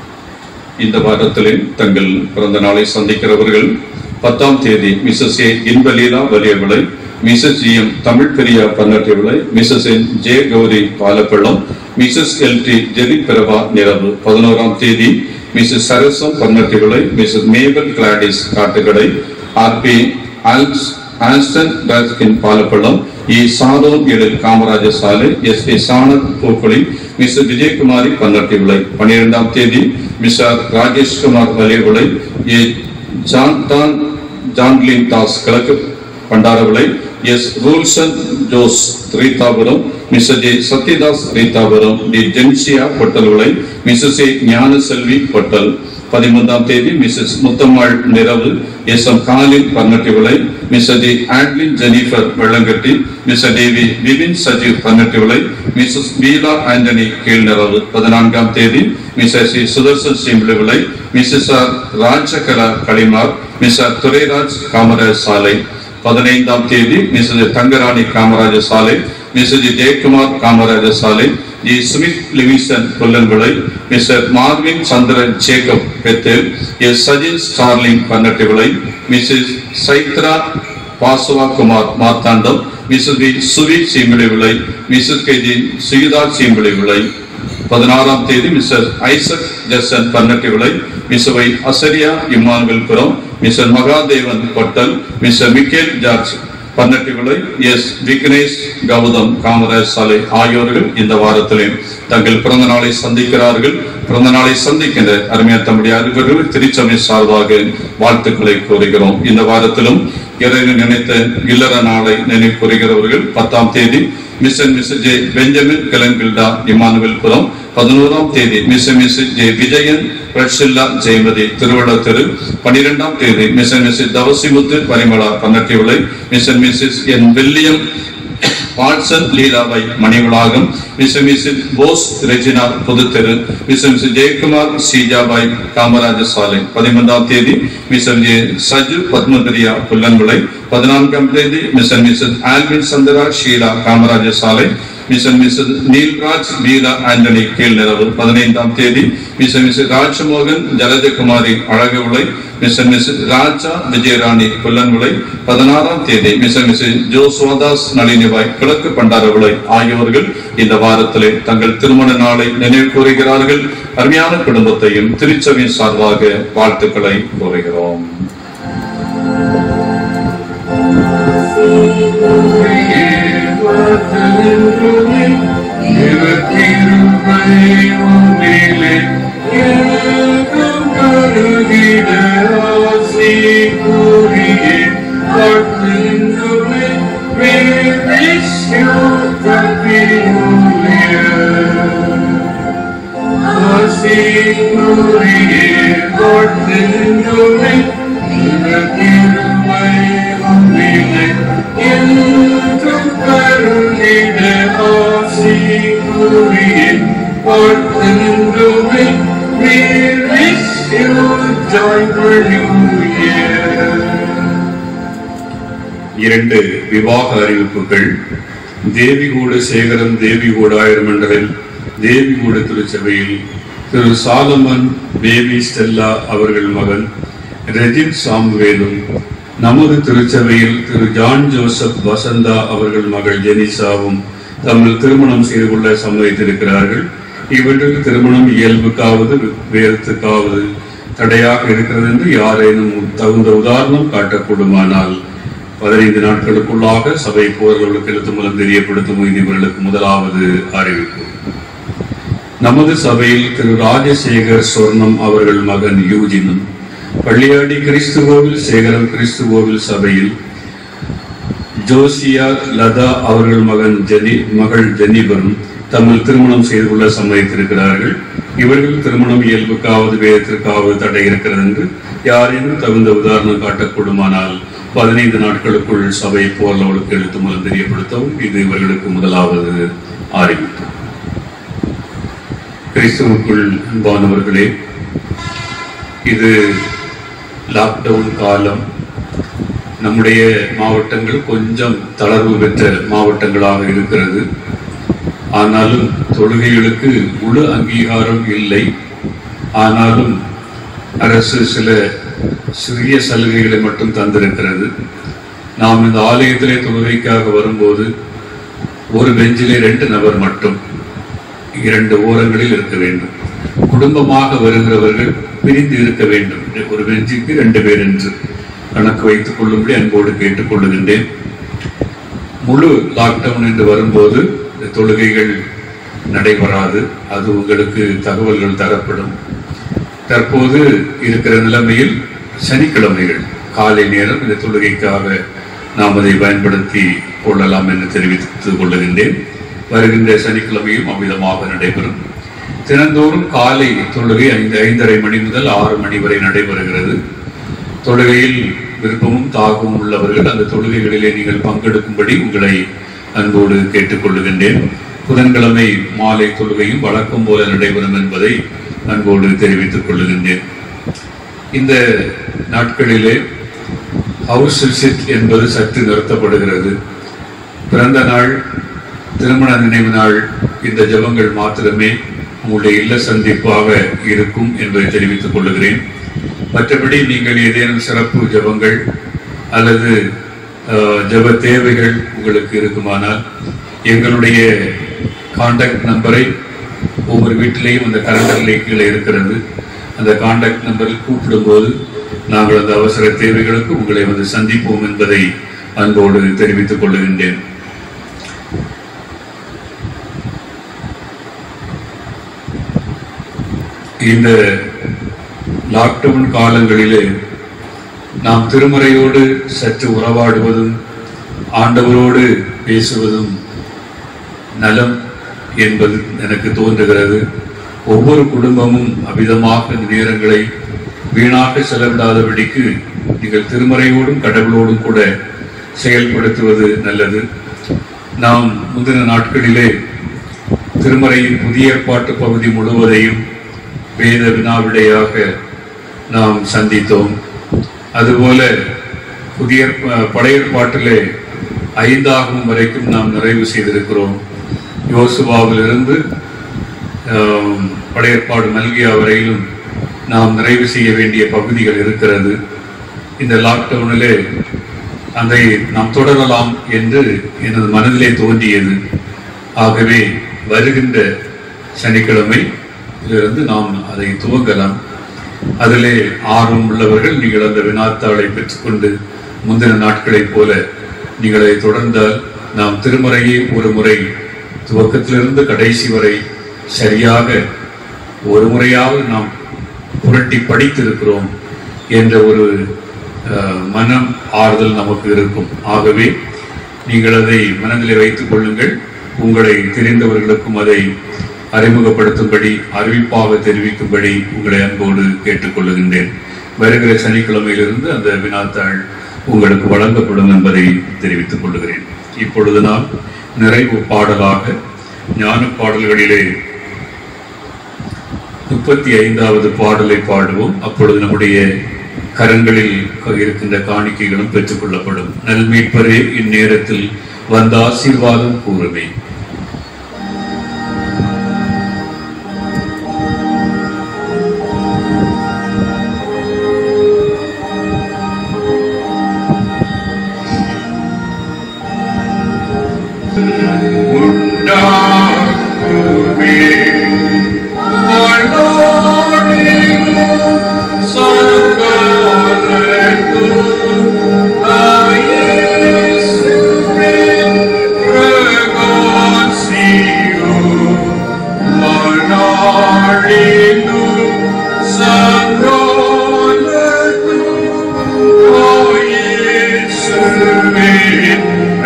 இந்த வாரத்திலே தங்கள் பிறந்த நாளை சந்திக்கிறவர்கள் பத்தாம் தேதி Mrs A Inbaleela Valiyavilai Mrs G M Tamil Periya Pannattivilai Mrs N J Gowri Palappallam Mrs L T Jerry பெரவா நிரவு பதினோராம் தேதி Mrs Sarasam Pannattivilai Mrs Mabel Gladys Kattukadai R P ஆல்ஸ் ஆல்ஸ்டன் ராஜ்கின் பாலப்பள்ளம் இ சாதோன் எழில் காமராஜர் சாலை எஸ் பி சானத் பூக்குழி மிஸ்டர் விஜயகுமாரி பன்னட்டி விளை பன்னிரெண்டாம் தேதி Mr Rajeshkumar Valiyavilai A John Don ஜான்லின் தாஸ் கிழக்கு பண்டாரவிளை எஸ் ரூல்சன் Jose Reethapuram mister J Sathyadas Reethapuram D Jensia Pottal Vilai Mrs A Gnanaselvi Pottal பதிமூன்றாம் தேதி Mrs Muthammal Niravu S M Colin Pannatti Vilai Mr D Adlin Jennifer Vellangatti Mr Devi Vipin Sajeev Pannatti Vilai Mrs Beela Antony Keezhniravu பதினான்காம் தேதி Mrs C Sudarshan Simbili Vilai Mrs R Rajakala Kalimar Mr Durairaj Kamaraj சாலை பதினைந்தாம் தேதி மிஸ்ஸஸ் தங்கராணி காமராஜர் சாலை மிஸ்ஸஸ் ஜெயக்குமார் காமராஜர் சாலை ஜி சுமித் லிவிசன் Kollanvilai Mr Marvin Chandran Jacob Bethel S Sajin Starling Pannattu Vilai Mrs Chaitra பாசுவா குமார் மார்த்தாண்டம் மிஸ்ஸஸ் வி சுவி Simbili Vilai Mrs K G Sugitha Simbili Vilai பதினாறாம் தேதி Mr Isaac Jason Pannatti Vilai மிஸ்ஸவை Azariah Immanuelpuram Mr Mahadevan Pottal Mr Michael George பன்னட்டி விளை எஸ் விக்னேஷ் கௌதம் காமராஜ் சாலை ஆகியோர்கள் இந்த வாரத்திலே தங்கள் பிறந்த நாளை சந்திக்கிறார்கள் பிறந்த நாளை சந்திக்கின்ற அருமையான தம்முடைய அறிவர்கள் திருச்சபை சார்பாக வாழ்த்துக்களை கூறுகிறோம் இந்த வாரத்திலும் இறைவன் நினைத்த இல்லற நாளை நினைவு கூறுகிறவர்கள் பத்தாம் தேதி Mr and Mrs J Benjamin கிளம்பில்டா இமானுவேல் புரம் பதினோராம் தேதி Mr Mrs J Vijayan Priscilla Jayamathi Thiruvallar தெரு பன்னிரெண்டாம் தேதி Mr and Mrs Thavasimuthu Parimala Pannatti Vilai Mr and Mrs N William Watson Leelabai Manivalagam Mr Mrs Bose Regina புதுத்தெரு மிஸ் மிஸ் ஜெயக்குமார் சீஜாபாய் காமராஜ சாலை பதிமூன்றாம் தேதி மிஸ் ஜே சஜு பத்மபிரியா புல்லன்விளை பதினான்காம் தேதி Mr Mrs Alvin Chandra Sheela Kamaraja சாலை மிஸ் மிஸ்ஸஸ் நீல்ராஜ் வீரா ஆண்டனி கீழ்நிறவு பதினைந்தாம் தேதி Mr Mrs Rajamohan Jalajakumari Azhaguvilai Mr Mrs Raja Vijayarani Pullanvilai பதினாறாம் தேதி மிஸ் மிஸ் ஜோஸ்வாதாஸ் நளினிவாய் கிழக்கு பண்டாரவிளை ஆகியோர்கள் இந்த வாரத்திலே தங்கள் திருமண நாளை நினைவு கூறுகிறார்கள் அருமையான குடும்பத்தையும் திருச்சபையின் சார்பாக வாழ்த்துக்களை கூறுகிறோம் இரண்டு விவாக அறிவிப்புகள் தேவிகூட சேகரம் தேவிகூட ஆயிரமண்டலில் தேவிகூட திருச்சபையில் திரு சாலமன் பேபி ஸ்டெல்லா அவர்கள் மகன் ரெஜின் சாம்வேலும் நமது திருச்சபையில் திரு ஜான் ஜோசப் வசந்தா அவர்கள் மகள் ஜெனிசாவும் தம்மில் திருமணம் செய்து கொள்ள சம்மதித்திருக்கிறார்கள் இவற்றில் திருமணம் இயல்புக்காவது வேதத்துக்காவது தடையாக இருக்கிறது என்று யாரேனும் தகுந்த உதாரணம் காட்டக்கூடுமானால் பதினைந்து நாட்களுக்குள்ளாக சபை போர்களுக்கு எழுத்து மூலம் தெரியப்படுத்தும் இவர்களுக்கு முதலாவது அறிவிப்பு நமது சபையில் திரு ராஜசேகர் சொர்ணம் அவர்கள் மகன் யூஜினும் பள்ளியாடி கிறிஸ்துவோவில் சேகரம் கிறிஸ்துவோவில் சபையில் ஜோசியா லதா அவர்கள் மகன் ஜெனி மகள் ஜெனிபரும் தம்மில் திருமணம் செய்து கொள்ள சம்மதித்திருக்கிறார்கள் இவர்கள் திருமணம் இயல்புக்காவது வேதத்திற்காவது தடை இருக்கிறது என்று யாரேனும் தகுந்த உதாரணம் காட்டக்கூடுமானால் பதினைந்து நாட்களுக்குள் சபை போர்லவளுக்கு எழுத்து மூலம் தெரியப்படுத்தவும் இது இவர்களுக்கு முதலாவது அறிவிப்பு கிறிஸ்துவுக்குள் அன்பானவர்களே இது லாக்டவுன் காலம் நம்முடைய மாவட்டங்கள் கொஞ்சம் தளர்வு பெற்ற மாவட்டங்களாக இருக்கிறது ஆனாலும் தொழுகைகளுக்கு முழு அங்கீகாரம் இல்லை ஆனாலும் அரசு சில சிறிய சலுகைகளை மட்டும் தந்திருக்கிறது நாம் இந்த ஆலயத்திலே தொழுகைக்காக வரும்போது ஒரு பெஞ்சிலே ரெண்டு நபர் மட்டும் இரண்டு ஓரங்களில் இருக்க வேண்டும் குடும்பமாக வருகிறவர்கள் பிரிந்து இருக்க வேண்டும் ஒரு பெஞ்சுக்கு ரெண்டு பேர் என்று கணக்கு வைத்துக் கொள்ளும்படி அன்போடு கேட்டுக் கொள்ளுகின்றேன் முழு லாக்டவுன் என்று வரும்போது இந்த தொழுகைகள் நடைபெறாது அது உங்களுக்கு தகவல்கள் தரப்படும் தற்போது இருக்கிற நிலைமையில் சனிக்கிழமைகள் காலை நேரம் இந்த தொழுகைக்காக நாம் அதை பயன்படுத்தி கொள்ளலாம் என்று தெரிவித்துக் கொள்ளுகின்றேன் வருகின்ற சனிக்கிழமையும் அவ்விதமாக நடைபெறும் தினந்தோறும் காலை தொழுகை ஐந்து ஐந்தரை மணி முதல் ஆறு மணி வரை நடைபெறுகிறது தொழுகையில் விருப்பமும் தாகமும் உள்ளவர்கள் அந்த தொழுகைகளிலே நீங்கள் பங்கெடுக்கும்படி உங்களை அன்போடு கேட்டுக்கொள்ளுகின்றேன் புதன்கிழமை மாலை தொழுகையும் வழக்கம் போல நடைபெறும் என்பதை அன்போடு தெரிவித்துக் கொள்ளுகின்றேன் இந்த நாட்களிலே ஹவுஸ் விசிட் என்பது சற்று நிறுத்தப்படுகிறது பிறந்த நாள் திருமண நினைவு நாள் இந்த ஜெபங்கள் மாத்திரமே உங்களுடைய இல்ல சந்திப்பாக இருக்கும் என்பதை தெரிவித்துக் கொள்ளுகிறேன் மற்றபடி நீங்கள் ஏதேனும் சிறப்பு ஜெபங்கள் அல்லது அஹ், ஜெப தேவைகள் உங்களுக்கு இருக்குமானால் எங்களுடைய காண்டாக்ட் நம்பரை ஒவ்வொரு வீட்டிலேயும் அந்த கலண்டர்ல கீழே இருக்கிறது அந்த காண்டாக்ட் நம்பரில் கூப்பிடும்போது நாங்கள் அந்த அவசர தேவைகளுக்கு உங்களை வந்து சந்திப்போம் என்பதை அன்போடு தெரிவித்துக் கொள்ளுகின்றேன் இந்த லாக்டவுன் காலங்களிலே நாம் திருமறையோடு சற்று உறவாடுவதும் ஆண்டவரோடு பேசுவதும் நலம் என்பது எனக்கு தோன்றுகிறது ஒவ்வொரு குடும்பமும் அவ்விதமாக இந்த நேரங்களை வீணாக செலவிடாதபடிக்கு நீங்கள் திருமறையோடும் கடவுளோடும் கூட செயல்படுத்துவது நல்லது நாம் முந்தின நாட்களிலே திருமறையின் புதிய ஏற்பாட்டு பகுதி முழுவதையும் வேத வினாவிடையாக நாம் சந்தித்தோம் அதுபோல புதிய ஏற்ப- பழைய ஏற்பாட்டிலே ஐந்தாகும் வரைக்கும் நாம் நிறைவு செய்திருக்கிறோம் யோசுவாவிலிருந்து ஆம், பழைய ஏற்பாடு மல்கியா வரையிலும் நாம் நிறைவு செய்ய வேண்டிய பகுதிகள் இருக்கிறது இந்த லாக்டவுனிலே அதை நாம் தொடரலாம் என்று எனது மனதிலே தோன்றியது ஆகவே வருகின்ற சனிக்கிழமை இதிலிருந்து நாம் அதை துவங்கலாம் அதிலே ஆர்வம் உள்ளவர்கள் நீங்கள் அந்த வினாத்தாளை பெற்றுக்கொண்டு முந்தின நாட்களைப் போல நீங்கள் அதை தொடர்ந்தால் நாம் திருமறையை ஒரு முறை துவக்கத்திலிருந்து கடைசி வரை சரியாக ஒரு முறையாவது நாம் புரட்டி படித்திருக்கிறோம் என்ற ஒரு அஹ், மனம் ஆறுதல் நமக்கு இருக்கும் ஆகவே நீங்கள் அதை மனதிலே வைத்துக் கொள்ளுங்கள் உங்களை தெரிந்தவர்களுக்கும் அதை அறிமுகப்படுத்தும்படி அறிவிப்பாக தெரிவிக்கும்படி உங்களை அன்போடு கேட்டுக்கொள்ளுகின்றேன் வருகிற சனிக்கிழமையிலிருந்து அந்த வினாத்தாள் உங்களுக்கு வழங்கப்படும் என்பதை தெரிவித்துக் கொள்ளுகிறேன் இப்பொழுது நாம் நிறைவு பாடலாக ஞான பாடல்களிலே முப்பத்தி ஐந்தாவது பாடலை பாடுவோம் அப்பொழுது நம்முடைய கரங்களில் இருக்கின்ற காணிக்கைகளும் பெற்றுக் கொள்ளப்படும் நல்மீட்பரே இந்நேரத்தில் வந்த ஆசீர்வாதம் கூறுமே உண்டாக்குவே வாழ்வோரிலும் சங்கரத்தும் ஆயேசுவின் பிரகாசியும் மணாளிலும் சங்கரத்தும் ஆயேசுவின்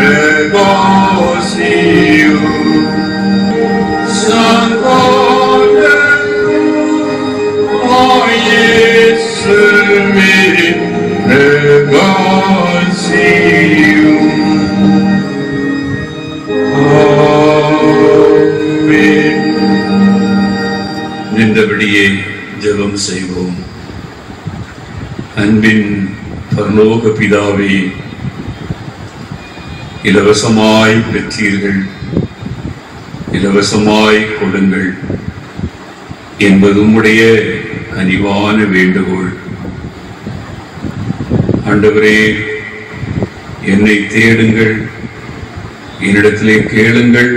நின்றபடியே ஜெபம் செய்வோம் அன்பின் பரலோக பிதாவே இலவசமாய் பெற்றீர்கள் இலவசமாய் கொடுங்கள் என்பது உம்முடைய கனிவான வேண்டுகோள் ஆண்டவரே என்னை தேடுங்கள் என்னிடத்திலே கேளுங்கள்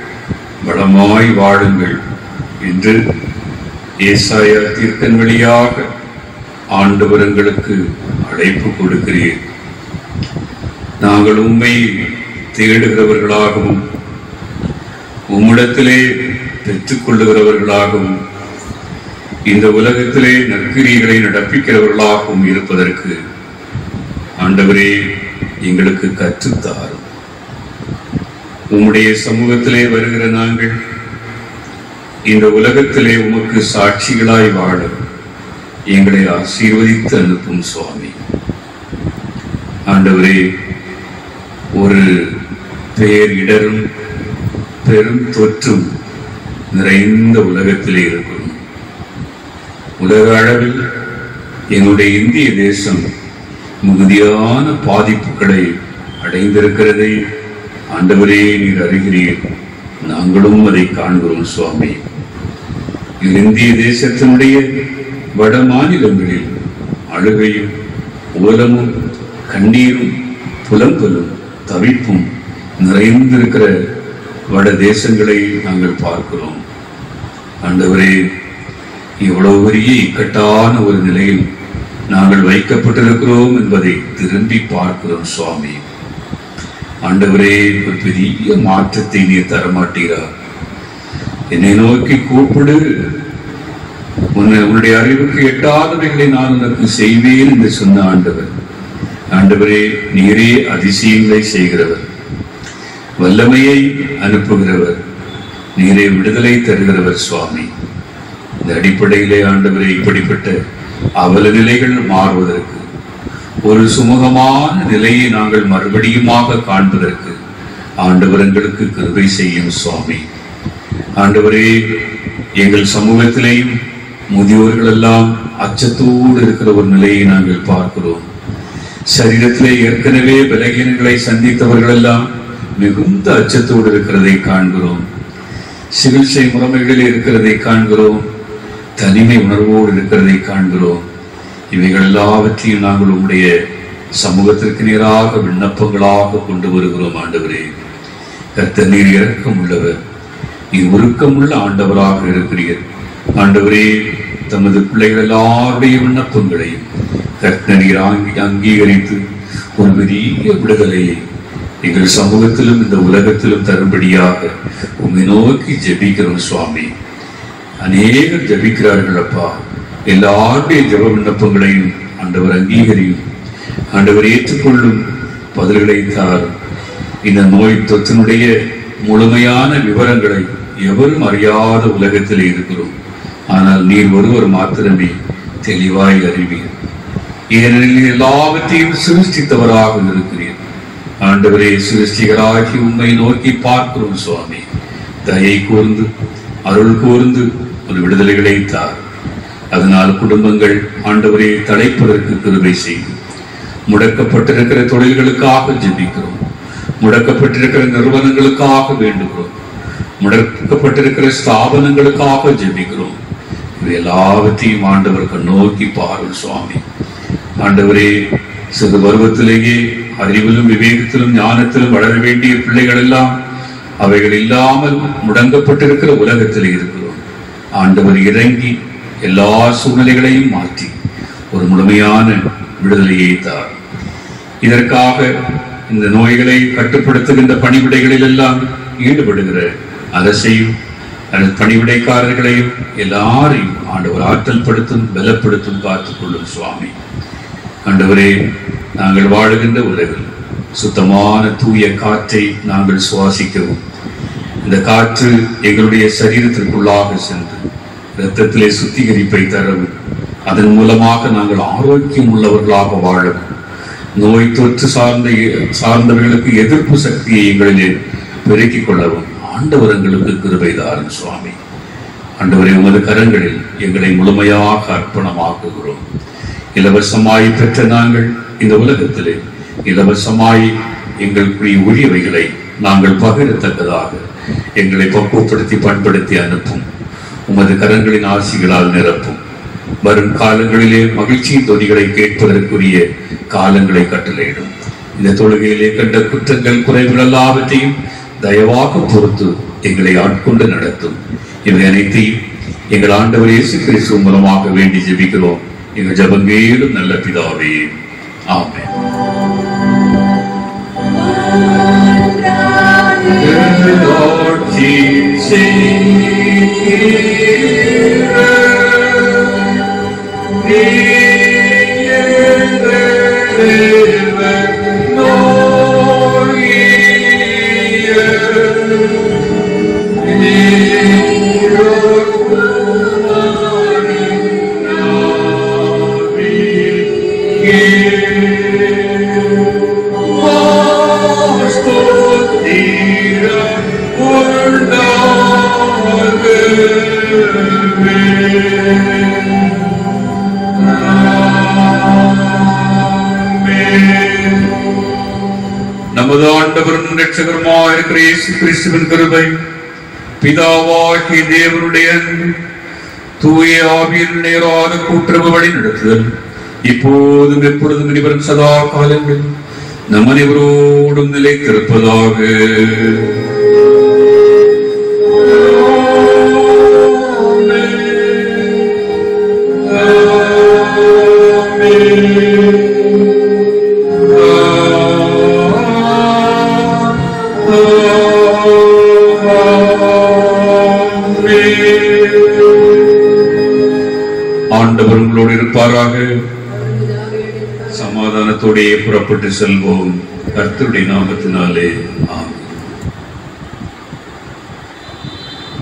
வளமாய் வாழுங்கள் என்று ஏசாயா தீர்க்கன் வழியாக ஆண்டவரங்களுக்கு அழைப்பு கொடுக்கிறேன் நாங்கள் உண்மை தேடுகிறவர்களாகவும் உம்மிடத்திலே பெற்றுக்கொள்ளுகிறவர்களாகவும் இந்த உலகத்திலே நற்கிரிகளை நடப்பிக்கிறவர்களாகவும் இருப்பதற்கு ஆண்டவரே எங்களுக்கு கற்றுத்தாரும் உம்முடைய சமூகத்திலே வருகிற நாங்கள் இந்த உலகத்திலே உமக்கு சாட்சிகளாய் வாழ எங்களை ஆசீர்வதித்து அனுப்பும் சுவாமி ஆண்டவரே ஒரு பெயர் இடரும் பெரும் தொற்றும் நிறைந்த உலகத்திலே இருக்கிறோம் உலக அளவில் எங்களுடைய இந்திய தேசம் மிகுதியான பாதிப்புகளை அடைந்திருக்கிறதை ஆண்டவரே நீர் அறிகிறீர் நாங்களும் அதை காண்கிறோம் சுவாமி இது இந்திய தேசத்தினுடைய வட மாநிலங்களில் அழுகையும் ஓலமும் கண்ணீரும் புலம்பலும் தவிப்பும் நிறைந்திருக்கிற வட தேசங்களை நாங்கள் பார்க்கிறோம் ஆண்டவரே இவ்வளவு பெரிய இக்கட்டான ஒரு நிலையில் நாங்கள் வைக்கப்பட்டிருக்கிறோம் என்பதை திரும்பி பார்க்கிறோம் சுவாமி ஆண்டவரே ஒரு பெரிய மாற்றத்தை நீர் தரமாட்டீரா என்னை நோக்கி கூப்பிடு உன்னை உன்னுடைய அறிவுக்கு எட்டாதவைகளை நான் உனக்கு செய்வேன் என்று சொன்ன ஆண்டவர் ஆண்டவரே நீரே அதிசயங்களை செய்கிறவர் வல்லமையை அனுப்புகிறவர் நீரே விடுதலை தருகிறவர் சுவாமி இந்த அடிப்படையிலே ஆண்டவரே இப்படிப்பட்ட அவல நிலைகள் மாறுவதற்கு ஒரு சுமூகமான நிலையை நாங்கள் மறுபடியுமாக காண்பதற்கு ஆண்டவர் எங்களுக்கு கிருபை செய்யும் சுவாமி ஆண்டவரே எங்கள் சமூகத்திலேயும் முதியோர்கள் எல்லாம் அச்சத்தோடு இருக்கிற ஒரு நிலையை நாங்கள் பார்க்கிறோம் சரீரத்திலே ஏற்கனவே பலகீனங்களை சந்தித்தவர்கள் எல்லாம் மிகுந்த அச்சத்தோடு இருக்கிறதை காண்கிறோம் சிகிச்சை முறைமைகளில் இருக்கிறதை காண்கிறோம் தனிமை உணர்வோடு இருக்கிறதை காண்கிறோம் இவைகள் எல்லாவற்றையும் நாங்கள் உங்களுடைய சமூகத்திற்கு நேராக விண்ணப்பங்களாக கொண்டு வருகிறோம் ஆண்டவரே கர்த்தர் நீர் இரக்கம் உள்ளவர் நீர் உருக்கமுள்ள ஆண்டவராக இருக்கிறீர் ஆண்டவரே தமது பிள்ளைகள் எல்லாருடைய விண்ணப்பங்களையும் கர்த்தர் நீர் அங்கீ- அங்கீகரித்து ஒரு பெரிய விடுதலையை எங்கள் சமூகத்திலும் இந்த உலகத்திலும் தரும்படியாக உம்மை நோக்கி ஜெபிக்கிறோம் சுவாமி அநேகர் ஜெபிக்கிறார்கள் அப்பா எல்லாருடைய ஜெப விண்ணப்பங்களையும் ஆண்டவர் அங்கீகரியும் ஆண்டவர் ஏற்றுக்கொள்ளும் பதில்களை தாரும் இந்த நோய் தொற்றினுடைய முழுமையான விவரங்களை எவரும் அறியாத உலகத்தில் இருக்கிறோம் ஆனால் நீர் ஒருவர் மாத்திரமே தெளிவாய் அறிவீர் ஏனெனில் நீர் எல்லாவற்றையும் சிருஷ்டித்தவராக இருக்கிறீர் ஆண்டவரே சிருஷ்டிகராகி உம்மை நோக்கி பார்க்கிறோம் சுவாமி தயை கூர்ந்து அருள் கூர்ந்து ஒரு விடுதலைகளை தார் அதனால் குடும்பங்கள் ஆண்டவரே தடைப்பதற்கு கிருபை செய்யும் முடக்கப்பட்டிருக்கிற தொழில்களுக்காக ஜெபிக்கிறோம் முடக்கப்பட்டிருக்கிற நிறுவனங்களுக்காக வேண்டுகிறோம் முடக்கப்பட்டிருக்கிற ஸ்தாபனங்களுக்காக ஜெபிக்கிறோம் இவை எல்லாவற்றையும் ஆண்டவருக்கு நோக்கி பாரும் சுவாமி ஆண்டவரே சிறு பருவத்திலேயே அறிவிலும் விவேகத்திலும் ஞானத்திலும் வளர வேண்டிய பிள்ளைகள் எல்லாம் அவைகள் இல்லாமல் முடங்கப்பட்டிருக்கிற உலகத்தில் இருக்கிறோம் ஆண்டவர் இறங்கி எல்லா சூழ்நிலைகளையும் மாற்றி ஒரு முழுமையான விடுதலையை தார் இதற்காக இந்த நோய்களை கட்டுப்படுத்துகின்ற பணிவிடைகளில் எல்லாம் ஈடுபடுகிற அரசையும் அதன் பணிவிடைக்காரர்களையும் எல்லாரையும் ஆண்டவர் ஆற்றல் படுத்தும் பலப்படுத்தும் காத்துக்கொள்ளும் சுவாமி ஆண்டவரே நாங்கள் வாழுகின்ற உலகில் சுத்தமான தூய காற்றை நாங்கள் சுவாசிக்கவும் இந்த காற்று எங்களுடைய சரீரத்திற்குள்ளாக சென்று இரத்தத்திலே சுத்திகரிப்பை தரவும் அதன் மூலமாக நாங்கள் ஆரோக்கியம் உள்ளவர்களாக வாழவும் நோய் தொற்று சார்ந்த சார்ந்தவர்களுக்கு எதிர்ப்பு சக்தியை எங்களிலே பெருக்கிக் கொள்ளவும் ஆண்டவர் எங்களுக்கு கிருபை தாரும் சுவாமி ஆண்டவரே உமது கரங்களில் எங்களை முழுமையாக அர்ப்பணமாக்குகிறோம் இலவசமாய் பெற்ற நாங்கள் இந்த உலகத்திலே இலவசமாய் எங்களுக்குரிய உரியவைகளை நாங்கள் பகிரத்தக்கதாக எங்களை பக்குவப்படுத்தி பண்படுத்தி அனுப்பும் உமது கரங்களின் ஆசிகளால் நிரப்பும் வரும் காலங்களிலே மகிழ்ச்சியின் தொனிகளை கேட்பதற்குரிய காலங்களை கட்டளையிடும் இந்த தொழுகையிலே கண்ட குற்றங்கள் குறைவுகள் எல்லாவற்றையும் தயவாக பொறுத்து எங்களை ஆட்கொண்டு நடத்தும் இவை அனைத்தையும் எங்கள் ஆண்டவர் இயேசு கிறிஸ்துவ மூலமாக வேண்டி ஜெபிக்கிறோம் எங்கள் ஜபங்கேலும் நல்ல பிதாவே ஆமென் The Lord keeps நமது ஆண்டவரும் ரட்சகருமாக இருக்கிற இயேசு கிறிஸ்துவின் கிருபை பிதாவாகிய தேவனுடைய அன்பு, தூய ஆவியின் நேரான கூட்டுறவு வழி நடத்துதல் இப்போதும் எப்பொழுதும் இனிவரும் சதா காலங்கள் நம் அனைவரோடும் நிலைத்திருப்பதாக ஆண்டவர் உங்களோடு இருப்பாராக சமாதானத்தோடே புறப்பட்டு செல்வோம் கர்த்தருடைய நாமத்தினாலே ஆமென்